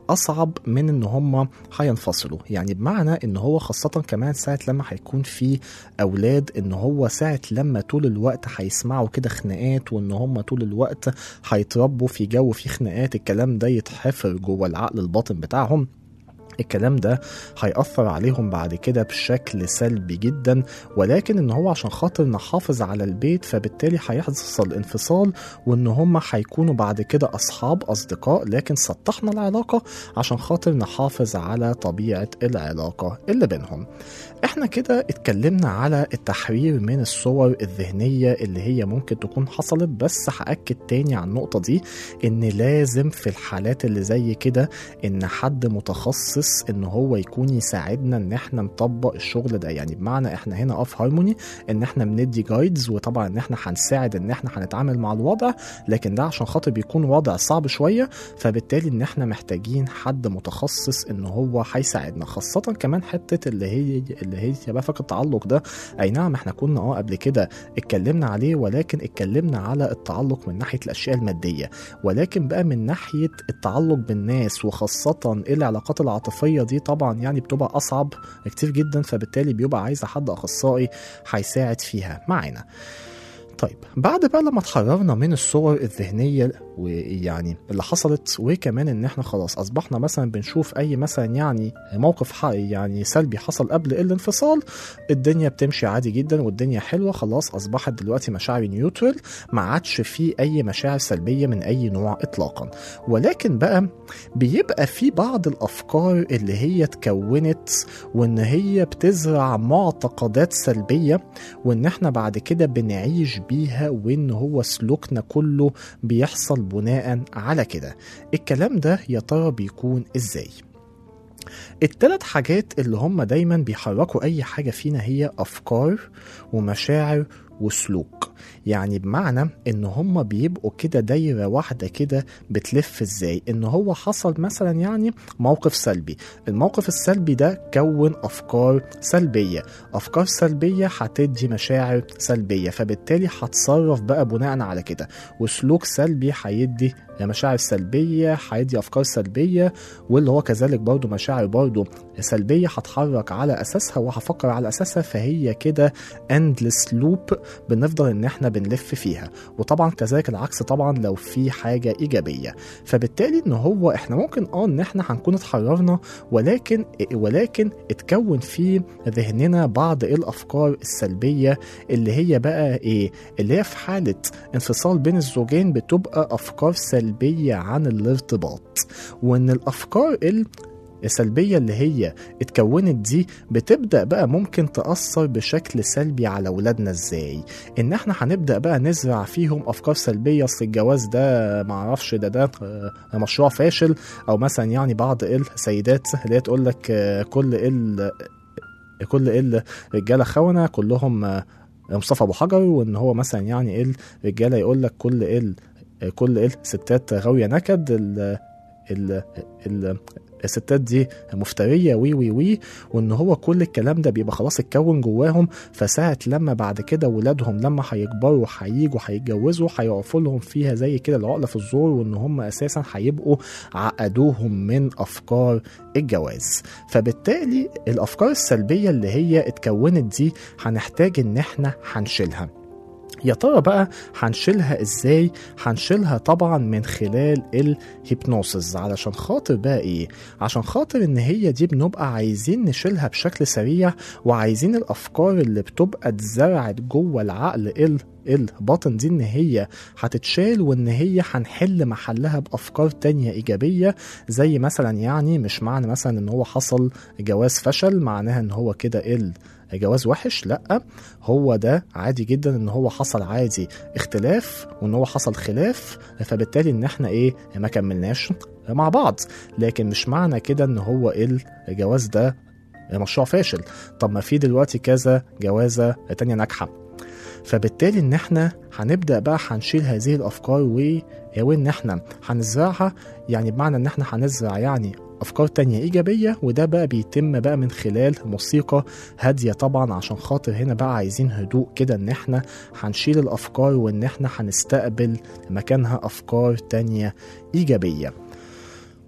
اصعب من ان هم هينفصلوا يعني بمعنى ان هو خاصه كمان ساعه لما هيكون في اولاد ان هو ساعه لما طول الوقت هيسمعوا كده خناقات وان هم طول الوقت هيتربوا في جو فيه خناقات الكلام ده يتحفر جوه العقل الباطن بتاعهم الكلام ده هيأثر عليهم بعد كده بشكل سلبي جدا ولكن ان هو عشان خاطر نحافظ على البيت فبالتالي هيحصل انفصال وان هم هيكونوا بعد كده اصحاب اصدقاء لكن سطحنا العلاقة عشان خاطر نحافظ على طبيعة العلاقة اللي بينهم احنا كده اتكلمنا على التحرير من الصور الذهنية اللي هي ممكن تكون حصلت بس هأكد تاني على النقطة دي ان لازم في الحالات اللي زي كده ان حد متخصص ان هو يكون يساعدنا ان احنا نطبق الشغل ده يعني بمعنى احنا هنا في هارموني ان احنا بندي جايدز وطبعا ان احنا هنساعد ان احنا هنتعامل مع الوضع لكن ده عشان خاطر بيكون وضع صعب شوية فبالتالي ان احنا محتاجين حد متخصص ان هو هيساعدنا خاصة كمان حتة اللي هي اللي هي بقى فكرة التعلق ده اي نعم احنا كنا اه قبل كده اتكلمنا عليه ولكن اتكلمنا على التعلق من ناحية الاشياء المادية ولكن بقى من ناحية التعلق بالناس وخاصة العلاقات العاطفية دي طبعا يعني بتبقى أصعب كتير جدا فبالتالي بيبقى عايزة حد أخصائي هيساعد فيها معانا طيب بعد بقى لما اتحررنا من الصور الذهنية ويعني اللي حصلت وكمان ان احنا خلاص اصبحنا مثلا بنشوف اي مثلا يعني موقف حقيقي يعني سلبي حصل قبل الانفصال الدنيا بتمشي عادي جدا والدنيا حلوه خلاص اصبحت دلوقتي مشاعري نيوترال ما عادش في اي مشاعر سلبيه من اي نوع اطلاقا ولكن بقى بيبقى في بعض الافكار اللي هي اتكونت وان هي بتزرع معتقدات سلبيه وان احنا بعد كده بنعيش بيها وان هو سلوكنا كله بيحصل بناء على كده الكلام ده يا ترى بيكون ازاي التلات حاجات اللي هم دايما بيحركوا اي حاجة فينا هي افكار ومشاعر وسلوك يعني بمعنى ان هم بيبقوا كده دايرة واحدة كده بتلف ازاي ان هو حصل مثلا يعني موقف سلبي الموقف السلبي ده كون افكار سلبية افكار سلبية هتدي مشاعر سلبية فبالتالي هتصرف بقى بناء على كده وسلوك سلبي هيدي مشاعر سلبية هيدي أفكار سلبية واللي هو كذلك برضو مشاعر برضو سلبية هتحرك على أساسها وهفكر على أساسها فهي كده endless loop بنفضل إن إحنا بنلف فيها وطبعا كذلك العكس طبعا لو في حاجة إيجابية فبالتالي إن هو إحنا ممكن آه إن إحنا هنكون اتحررنا ولكن ولكن اتكون في ذهننا بعض الأفكار السلبية اللي هي بقى إيه اللي هي في حالة انفصال بين الزوجين بتبقى أفكار سلبية سلبية عن الارتباط وإن الأفكار السلبية اللي هي اتكونت دي بتبدأ بقى ممكن تأثر بشكل سلبي على ولادنا ازاي ان احنا هنبدأ بقى نزرع فيهم افكار سلبية اصل الجواز ده معرفش ده ده مشروع فاشل او مثلا يعني بعض السيدات اللي هي تقول لك كل ال كل ال رجاله خونه كلهم مصطفى ابو حجر وان هو مثلا يعني ايه الرجاله يقول لك كل ال كل الستات غاوية نكد ال ال ال الستات دي مفتريه وي وي وي وان هو كل الكلام ده بيبقى خلاص اتكون جواهم فساعه لما بعد كده ولادهم لما هيكبروا هيجوا هيتجوزوا هيقفوا لهم فيها زي كده العقله في الزور وان هم اساسا هيبقوا عقدوهم من افكار الجواز فبالتالي الافكار السلبيه اللي هي اتكونت دي هنحتاج ان احنا هنشيلها يا ترى بقى هنشيلها ازاي هنشيلها طبعا من خلال الهيبنوسز علشان خاطر بقى ايه عشان خاطر ان هي دي بنبقى عايزين نشيلها بشكل سريع وعايزين الافكار اللي بتبقى اتزرعت جوه العقل ال الباطن دي ان هي هتتشال وان هي هنحل محلها بافكار تانية ايجابية زي مثلا يعني مش معنى مثلا ان هو حصل جواز فشل معناها ان هو كده ال جواز وحش لا هو ده عادي جدا ان هو حصل عادي اختلاف وان هو حصل خلاف فبالتالي ان احنا ايه ما كملناش مع بعض لكن مش معنى كده ان هو الجواز ده مشروع فاشل طب ما في دلوقتي كذا جوازة تانية ناجحة فبالتالي ان احنا هنبدا بقى هنشيل هذه الافكار و وان احنا هنزرعها يعني بمعنى ان احنا هنزرع يعني افكار تانية ايجابيه وده بقى بيتم بقى من خلال موسيقى هاديه طبعا عشان خاطر هنا بقى عايزين هدوء كده ان احنا هنشيل الافكار وان احنا هنستقبل مكانها افكار تانية ايجابيه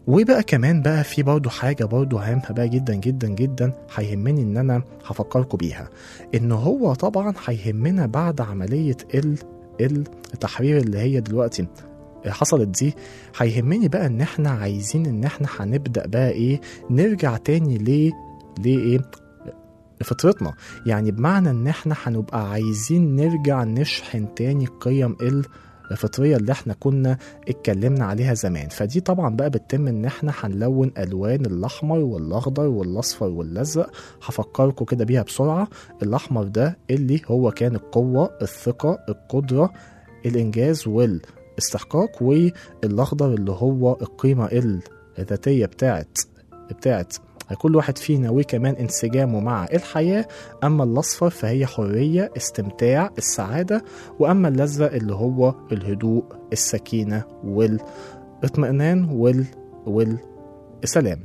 وبقى كمان بقى في برضه حاجة برضه هامة بقى جدا جدا جدا هيهمني ان انا هفكركم بيها ان هو طبعا هيهمنا بعد عملية ال التحرير اللي هي دلوقتي حصلت دي هيهمني بقى ان احنا عايزين ان احنا هنبدأ بقى ايه نرجع تاني ليه ليه ايه فطرتنا يعني بمعنى ان احنا هنبقى عايزين نرجع نشحن تاني قيم الفطرية اللي احنا كنا اتكلمنا عليها زمان فدي طبعا بقى بتتم ان احنا هنلون الوان الاحمر والاخضر والاصفر والازرق هفكركم كده بيها بسرعة الاحمر ده اللي هو كان القوة الثقة القدرة الانجاز والاستحقاق والاخضر اللي هو القيمة الذاتية بتاعت بتاعت كل واحد فينا وكمان انسجامه مع الحياة أما الأصفر فهي حرية استمتاع السعادة وأما الأزرق اللي هو الهدوء السكينة والاطمئنان وال والسلام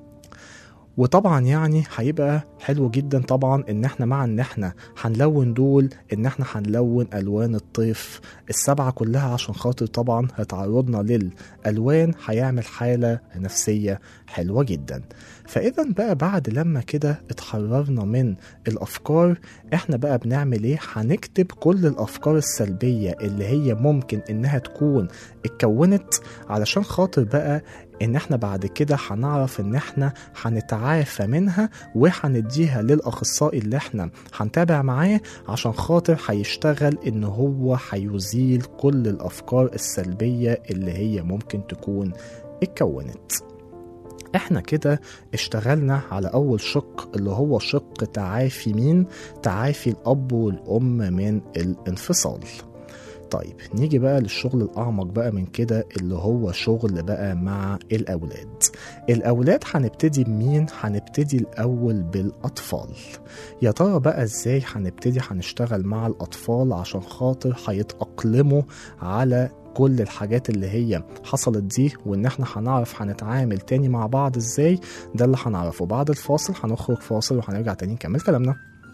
وطبعا يعني هيبقى حلو جدا طبعا ان احنا مع ان احنا هنلون دول ان احنا هنلون الوان الطيف السبعه كلها عشان خاطر طبعا هتعرضنا للالوان هيعمل حاله نفسيه حلوه جدا فاذا بقى بعد لما كده اتحررنا من الافكار احنا بقى بنعمل ايه هنكتب كل الافكار السلبيه اللي هي ممكن انها تكون اتكونت علشان خاطر بقى ان احنا بعد كده هنعرف ان احنا هنتعافى منها وهنديها للاخصائي اللي احنا هنتابع معاه عشان خاطر هيشتغل ان هو هيزيل كل الافكار السلبيه اللي هي ممكن تكون اتكونت احنا كده اشتغلنا على اول شق اللي هو شق تعافي مين تعافي الاب والام من الانفصال طيب نيجي بقى للشغل الأعمق بقى من كده اللي هو شغل بقى مع الأولاد الأولاد هنبتدي بمين؟ هنبتدي الأول بالأطفال يا ترى بقى إزاي هنبتدي هنشتغل مع الأطفال عشان خاطر هيتأقلموا على كل الحاجات اللي هي حصلت دي وان احنا هنعرف هنتعامل تاني مع بعض ازاي ده اللي هنعرفه بعد الفاصل هنخرج فاصل وهنرجع تاني نكمل كلامنا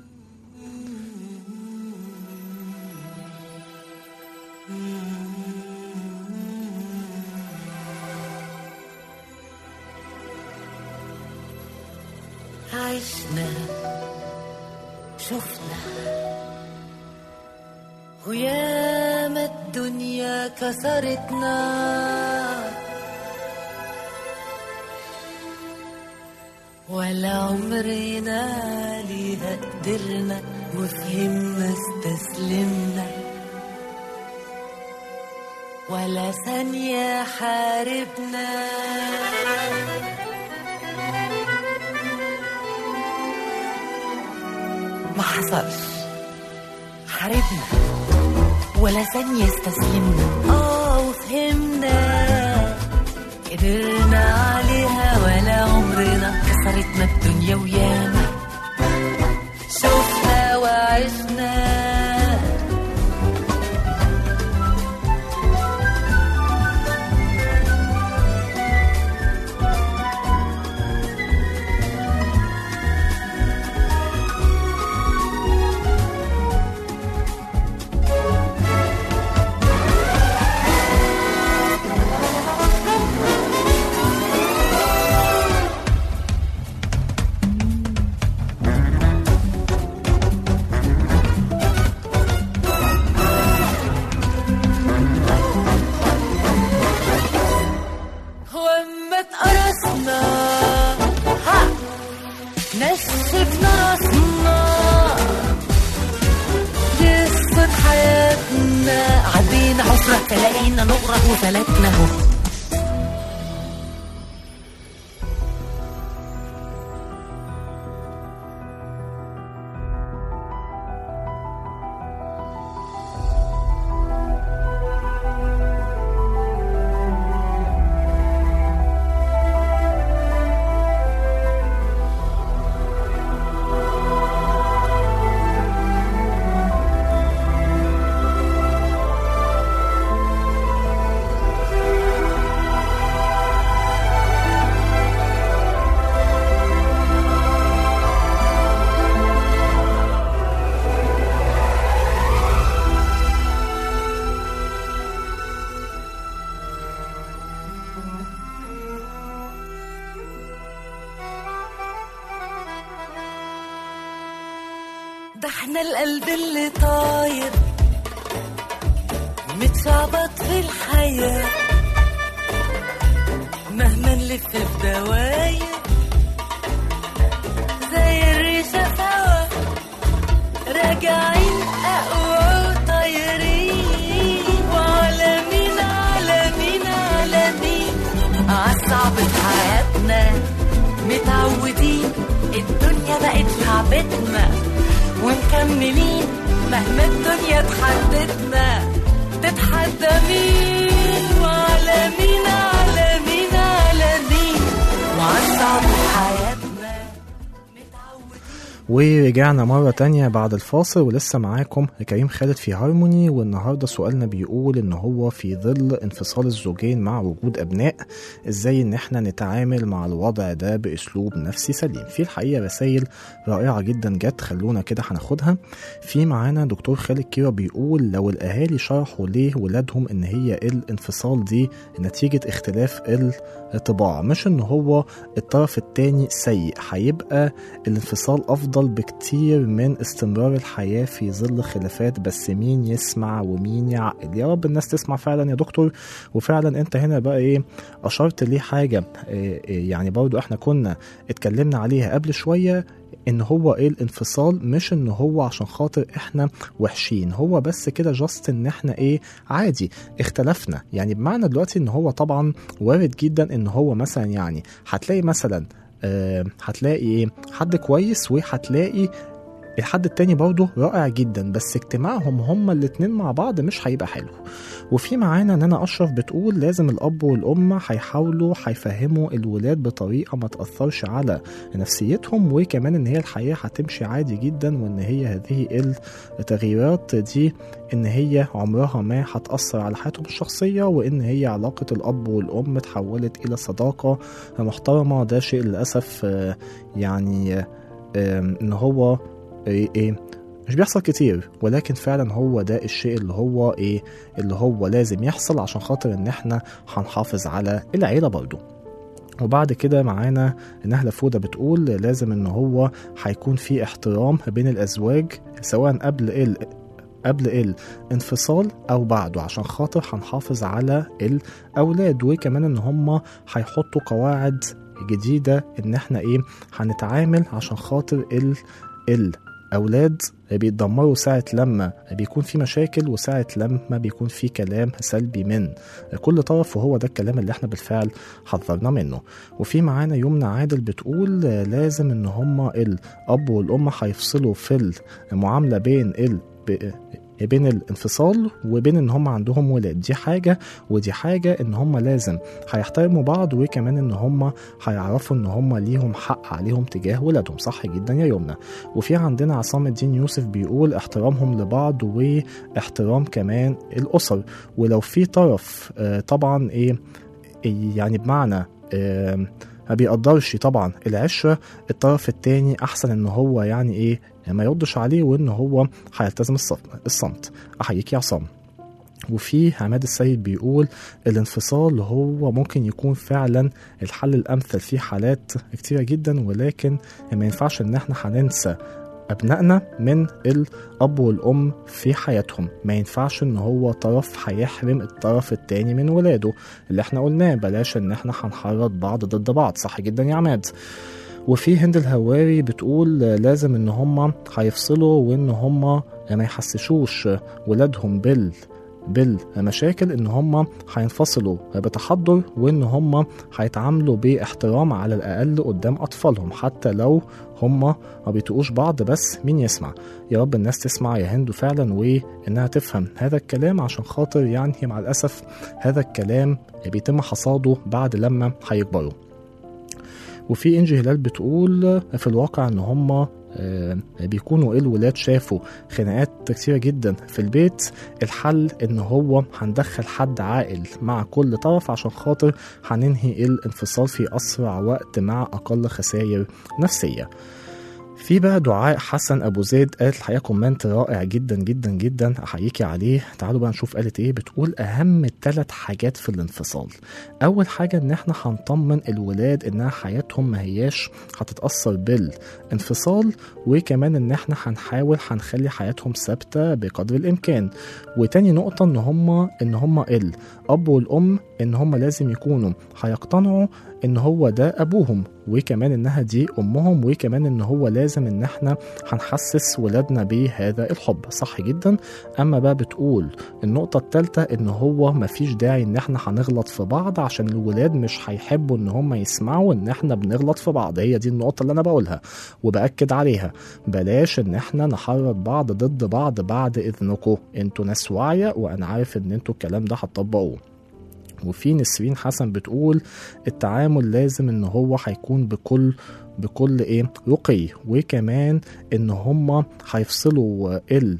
عشنا شفنا وياما الدنيا كسرتنا ولا عمرنا ليها قدرنا وفهمنا استسلمنا ولا ثانية حاربنا ما حصلش حاربنا ولا ثانية استسلمنا اه وفهمنا قدرنا عليها ولا عمرنا كسرتنا الدنيا وياما شفنا وعشنا واما اتقرصنا ها نشفنا راسنا قصة حياتنا عدينا حفرة فلاقينا نغرق وفلتنا اهو احنا القلب اللي طاير متشعبط في الحياة مهما نلف في دواير زي الريشة سوا راجعين أقوى وطايرين وعالمين عالمين عالمين عالصعب في حياتنا متعودين الدنيا بقت لعبتنا ومكملين مهما الدنيا تحدتنا تتحدى مين وعلى مين على مين على مين وعالصعب في حياتنا ورجعنا مرة تانية بعد الفاصل ولسه معاكم كريم خالد في هارموني والنهاردة سؤالنا بيقول ان هو في ظل انفصال الزوجين مع وجود ابناء ازاي ان احنا نتعامل مع الوضع ده باسلوب نفسي سليم في الحقيقة رسائل رائعة جدا جت خلونا كده هناخدها في معانا دكتور خالد كيرا بيقول لو الاهالي شرحوا ليه ولادهم ان هي الانفصال دي نتيجة اختلاف الطباع مش ان هو الطرف التاني سيء هيبقى الانفصال افضل بكتير من استمرار الحياه في ظل خلافات بس مين يسمع ومين يعقل يا رب الناس تسمع فعلا يا دكتور وفعلا انت هنا بقى ايه اشرت ليه حاجه إيه إيه يعني برضو احنا كنا اتكلمنا عليها قبل شويه ان هو ايه الانفصال مش ان هو عشان خاطر احنا وحشين هو بس كده جاست ان احنا ايه عادي اختلفنا يعني بمعنى دلوقتي ان هو طبعا وارد جدا ان هو مثلا يعني هتلاقي مثلا آه، هتلاقي ايه حد كويس وهتلاقي الحد التاني برضه رائع جدا بس اجتماعهم هما الاتنين مع بعض مش هيبقى حلو وفي معانا ان انا اشرف بتقول لازم الاب والام هيحاولوا هيفهموا الولاد بطريقه ما تاثرش على نفسيتهم وكمان ان هي الحياه هتمشي عادي جدا وان هي هذه التغييرات دي ان هي عمرها ما هتاثر على حياتهم الشخصيه وان هي علاقه الاب والام اتحولت الى صداقه محترمه ده شيء للاسف آه، يعني آه، ان هو ايه ايه مش بيحصل كتير ولكن فعلا هو ده الشيء اللي هو ايه اللي هو لازم يحصل عشان خاطر ان احنا هنحافظ على العيله برضو وبعد كده معانا نهلة فودة بتقول لازم ان هو هيكون في احترام بين الازواج سواء قبل ال قبل الانفصال او بعده عشان خاطر هنحافظ على الاولاد وكمان ان هم هيحطوا قواعد جديده ان احنا ايه هنتعامل عشان خاطر ال الاولاد بيتدمروا ساعة لما بيكون في مشاكل وساعة لما بيكون في كلام سلبي من كل طرف وهو ده الكلام اللي احنا بالفعل حذرنا منه وفي معانا يمنى عادل بتقول لازم ان هما الاب والام هيفصلوا في المعاملة بين ال بين الانفصال وبين ان هم عندهم ولاد دي حاجه ودي حاجه ان هم لازم هيحترموا بعض وكمان ان هم هيعرفوا ان هم ليهم حق عليهم تجاه ولادهم صح جدا يا يمنى وفي عندنا عصام الدين يوسف بيقول احترامهم لبعض واحترام كمان الاسر ولو في طرف آه، طبعا ايه يعني بمعنى آه، ما بيقدرش طبعا العشرة الطرف التاني أحسن إن هو يعني إيه ما يردش عليه وإن هو هيلتزم الصف- الصمت أحييك يا عصام وفي عماد السيد بيقول الانفصال هو ممكن يكون فعلا الحل الأمثل في حالات كتيرة جدا ولكن ما ينفعش إن احنا هننسى أبنائنا من الأب والأم في حياتهم ما ينفعش إن هو طرف هيحرم الطرف التاني من ولاده اللي احنا قلناه بلاش إن احنا هنحرض بعض ضد بعض صح جدا يا عماد وفي هند الهواري بتقول لازم ان هم هيفصلوا وان هم ما يحسسوش ولادهم بال بالمشاكل ان هم هينفصلوا بتحضر وان هم هيتعاملوا باحترام على الاقل قدام اطفالهم حتى لو هم ما بيتقوش بعض بس مين يسمع يا رب الناس تسمع يا هند فعلا وانها تفهم هذا الكلام عشان خاطر يعني مع الاسف هذا الكلام بيتم حصاده بعد لما هيكبروا وفي انجي هلال بتقول في الواقع ان هم آه، بيكونوا الولاد شافوا خناقات كتيرة جدا في البيت الحل ان هو هندخل حد عاقل مع كل طرف عشان خاطر هننهي الانفصال في اسرع وقت مع اقل خسائر نفسية في بقى دعاء حسن ابو زيد قالت الحقيقه كومنت رائع جدا جدا جدا احييكي عليه تعالوا بقى نشوف قالت ايه بتقول اهم ثلاث حاجات في الانفصال اول حاجه ان احنا هنطمن الولاد انها حياتهم ما هياش هتتاثر بالانفصال وكمان ان احنا هنحاول هنخلي حياتهم ثابته بقدر الامكان وتاني نقطه ان هم ان هم الاب والام ان هم لازم يكونوا هيقتنعوا ان هو ده ابوهم وكمان انها دي امهم وكمان ان هو لازم ان احنا هنحسس ولادنا بهذا الحب صح جدا اما بقى بتقول النقطة التالتة ان هو مفيش داعي ان احنا هنغلط في بعض عشان الولاد مش هيحبوا ان هم يسمعوا ان احنا بنغلط في بعض هي دي النقطة اللي انا بقولها وبأكد عليها بلاش ان احنا نحرض بعض ضد بعض بعد اذنكم انتوا ناس واعية وانا عارف ان انتوا الكلام ده هتطبقوه وفي نسرين حسن بتقول التعامل لازم ان هو هيكون بكل بكل ايه رقي وكمان ان هم هيفصلوا ال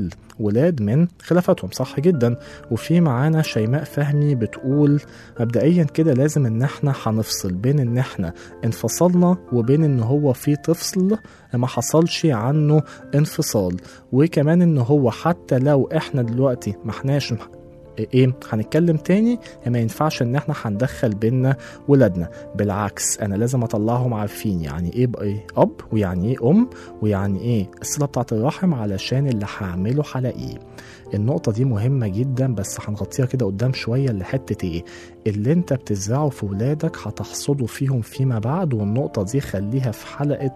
الولاد من خلافاتهم صح جدا وفي معانا شيماء فهمي بتقول مبدئيا كده لازم ان احنا هنفصل بين ان احنا انفصلنا وبين ان هو في طفل ما حصلش عنه انفصال وكمان ان هو حتى لو احنا دلوقتي ما احناش ايه هنتكلم تاني ما ينفعش ان احنا هندخل بينا ولادنا بالعكس انا لازم اطلعهم عارفين يعني ايه بقى إيه اب ويعني ايه ام ويعني ايه الصله بتاعت الرحم علشان اللي هعمله هلاقيه النقطة دي مهمة جدا بس هنغطيها كده قدام شوية لحتة ايه اللي انت بتزرعه في ولادك هتحصده فيهم فيما بعد والنقطة دي خليها في حلقة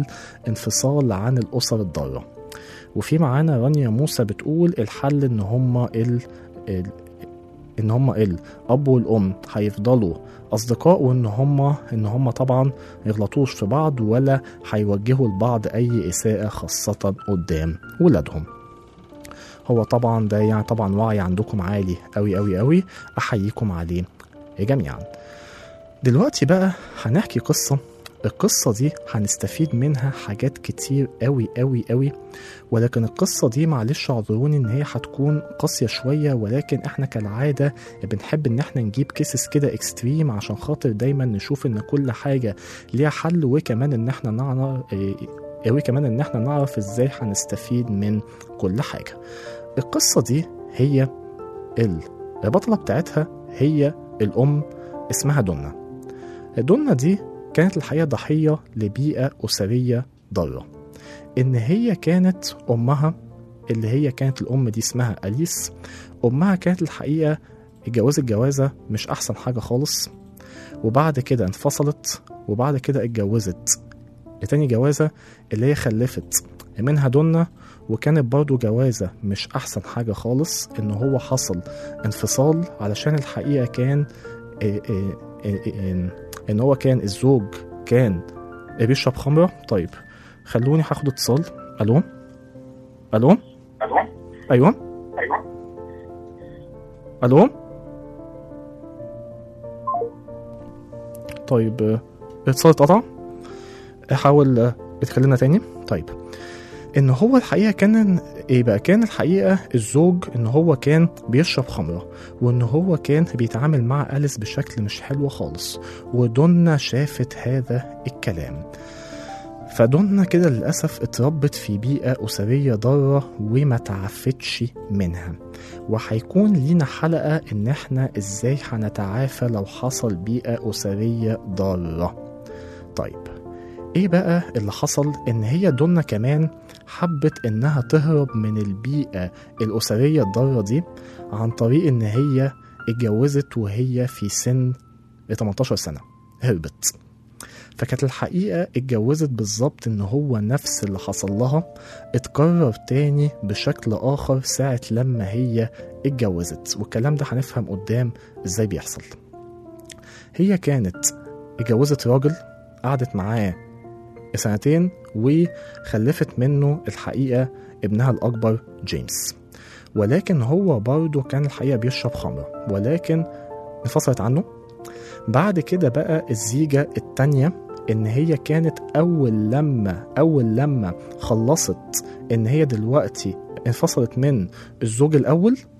الانفصال عن الأسر الضارة وفي معانا رانيا موسى بتقول الحل ان هما ال ال- ان هما الاب والام هيفضلوا اصدقاء وان هما ان هما طبعا ما يغلطوش في بعض ولا هيوجهوا لبعض اي اساءه خاصه قدام ولادهم هو طبعا ده يعني طبعا وعي عندكم عالي قوي قوي قوي احييكم عليه جميعا دلوقتي بقى هنحكي قصه القصة دي هنستفيد منها حاجات كتير قوي قوي قوي ولكن القصة دي معلش اعذروني ان هي هتكون قاسية شوية ولكن احنا كالعادة بنحب ان احنا نجيب كيسز كده اكستريم عشان خاطر دايما نشوف ان كل حاجة ليها حل وكمان ان احنا نعرف إيه وكمان ان احنا نعرف ازاي هنستفيد من كل حاجة القصة دي هي البطلة بتاعتها هي الأم اسمها دنا دنا دي كانت الحقيقة ضحية لبيئة أسرية ضارة إن هي كانت أمها اللي هي كانت الأم دي اسمها أليس أمها كانت الحقيقة اتجوزت جوازة مش أحسن حاجة خالص وبعد كده انفصلت وبعد كده اتجوزت تاني جوازة اللي هي خلفت منها دنا وكانت برضو جوازة مش أحسن حاجة خالص إن هو حصل انفصال علشان الحقيقة كان إيه إيه إيه ان هو كان الزوج كان بيشرب خمره طيب خلوني هاخد اتصال الو الو ايوه الو طيب آه، اتصال اتقطع حاول آه، بتكلمنا تاني طيب ان هو الحقيقه كان ايه بقى كان الحقيقه الزوج ان هو كان بيشرب خمره وان هو كان بيتعامل مع أليس بشكل مش حلو خالص ودنا شافت هذا الكلام فدنا كده للأسف اتربت في بيئة أسرية ضارة وما تعفتش منها وهيكون لينا حلقة إن إحنا إزاي هنتعافى لو حصل بيئة أسرية ضارة طيب إيه بقى اللي حصل إن هي دنا كمان حبت إنها تهرب من البيئة الأسرية الضارة دي عن طريق إن هي اتجوزت وهي في سن 18 سنة هربت فكانت الحقيقة اتجوزت بالظبط إن هو نفس اللي حصل لها اتكرر تاني بشكل آخر ساعة لما هي اتجوزت والكلام ده هنفهم قدام إزاي بيحصل هي كانت اتجوزت راجل قعدت معاه سنتين وخلفت منه الحقيقة ابنها الأكبر جيمس ولكن هو برضه كان الحقيقة بيشرب خمرة ولكن انفصلت عنه بعد كده بقى الزيجة التانية إن هي كانت أول لما أول لما خلصت إن هي دلوقتي انفصلت من الزوج الأول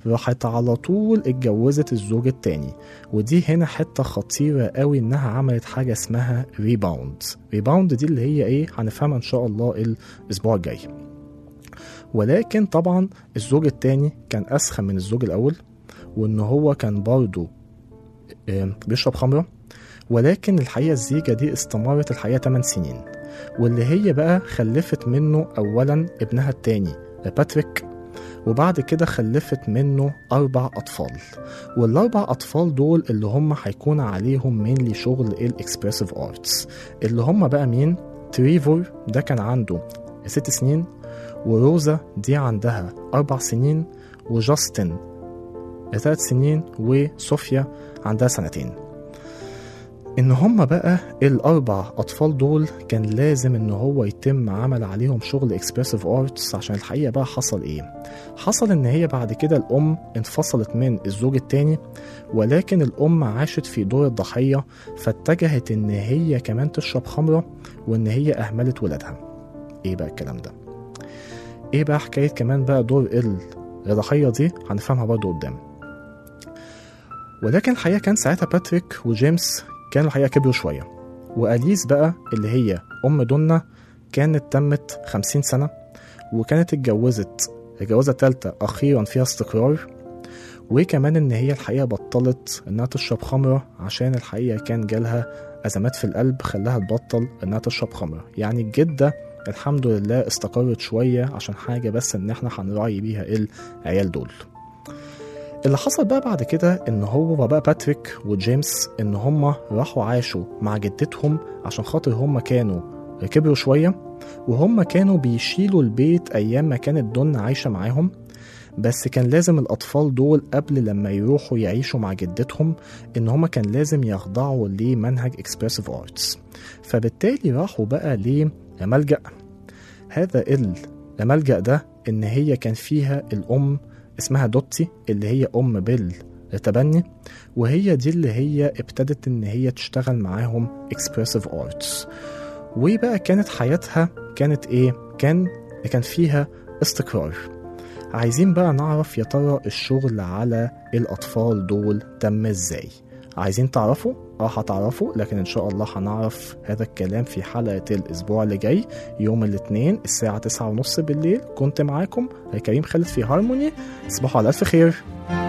راحت على طول اتجوزت الزوج التاني ودي هنا حتة خطيرة قوي انها عملت حاجة اسمها ريباوند ريباوند دي اللي هي ايه هنفهمها ان شاء الله الاسبوع الجاي ولكن طبعا الزوج التاني كان اسخن من الزوج الاول وان هو كان برضه آه، بيشرب خمره ولكن الحقيقه الزيجه دي استمرت الحقيقه 8 سنين واللي هي بقى خلفت منه اولا ابنها التاني باتريك وبعد كده خلفت منه أربع أطفال والأربع أطفال دول اللي هم هيكون عليهم مينلي شغل الإكسبرسيف آرتس اللي هم بقى مين؟ تريفور ده كان عنده ست سنين وروزا دي عندها أربع سنين وجاستن ثلاث سنين وصوفيا عندها سنتين ان هم بقى الاربع اطفال دول كان لازم ان هو يتم عمل عليهم شغل اكسبرسيف ارتس عشان الحقيقه بقى حصل ايه حصل ان هي بعد كده الام انفصلت من الزوج التاني ولكن الام عاشت في دور الضحيه فاتجهت ان هي كمان تشرب خمره وان هي اهملت ولادها ايه بقى الكلام ده ايه بقى حكايه كمان بقى دور الضحيه دي هنفهمها برضه قدام ولكن الحقيقه كان ساعتها باتريك وجيمس كانوا الحقيقه كبروا شويه واليس بقى اللي هي ام دونا كانت تمت خمسين سنه وكانت اتجوزت الجوازه التالتة اخيرا فيها استقرار وكمان ان هي الحقيقه بطلت انها تشرب خمره عشان الحقيقه كان جالها ازمات في القلب خلاها تبطل انها تشرب خمره يعني الجده الحمد لله استقرت شويه عشان حاجه بس ان احنا هنراعي بيها العيال دول اللي حصل بقى بعد كده ان هو بقى باتريك وجيمس ان هما راحوا عاشوا مع جدتهم عشان خاطر هما كانوا كبروا شوية وهم كانوا بيشيلوا البيت ايام ما كانت دون عايشة معاهم بس كان لازم الأطفال دول قبل لما يروحوا يعيشوا مع جدتهم إن هما كان لازم يخضعوا لمنهج اكسبرسيف ارتس فبالتالي راحوا بقى لملجأ هذا الملجأ ده إن هي كان فيها الأم اسمها دوتي اللي هي أم بالتبني وهي دي اللي هي ابتدت إن هي تشتغل معاهم اكسبرسيف ارتس وبقى كانت حياتها كانت إيه؟ كان كان فيها استقرار عايزين بقى نعرف يا ترى الشغل على الأطفال دول تم إزاي عايزين تعرفوا؟ اه هتعرفوا لكن ان شاء الله هنعرف هذا الكلام في حلقة الأسبوع اللي جاي يوم الاثنين الساعة تسعة ونص بالليل كنت معاكم كريم خالد في هارموني تصبحوا على ألف خير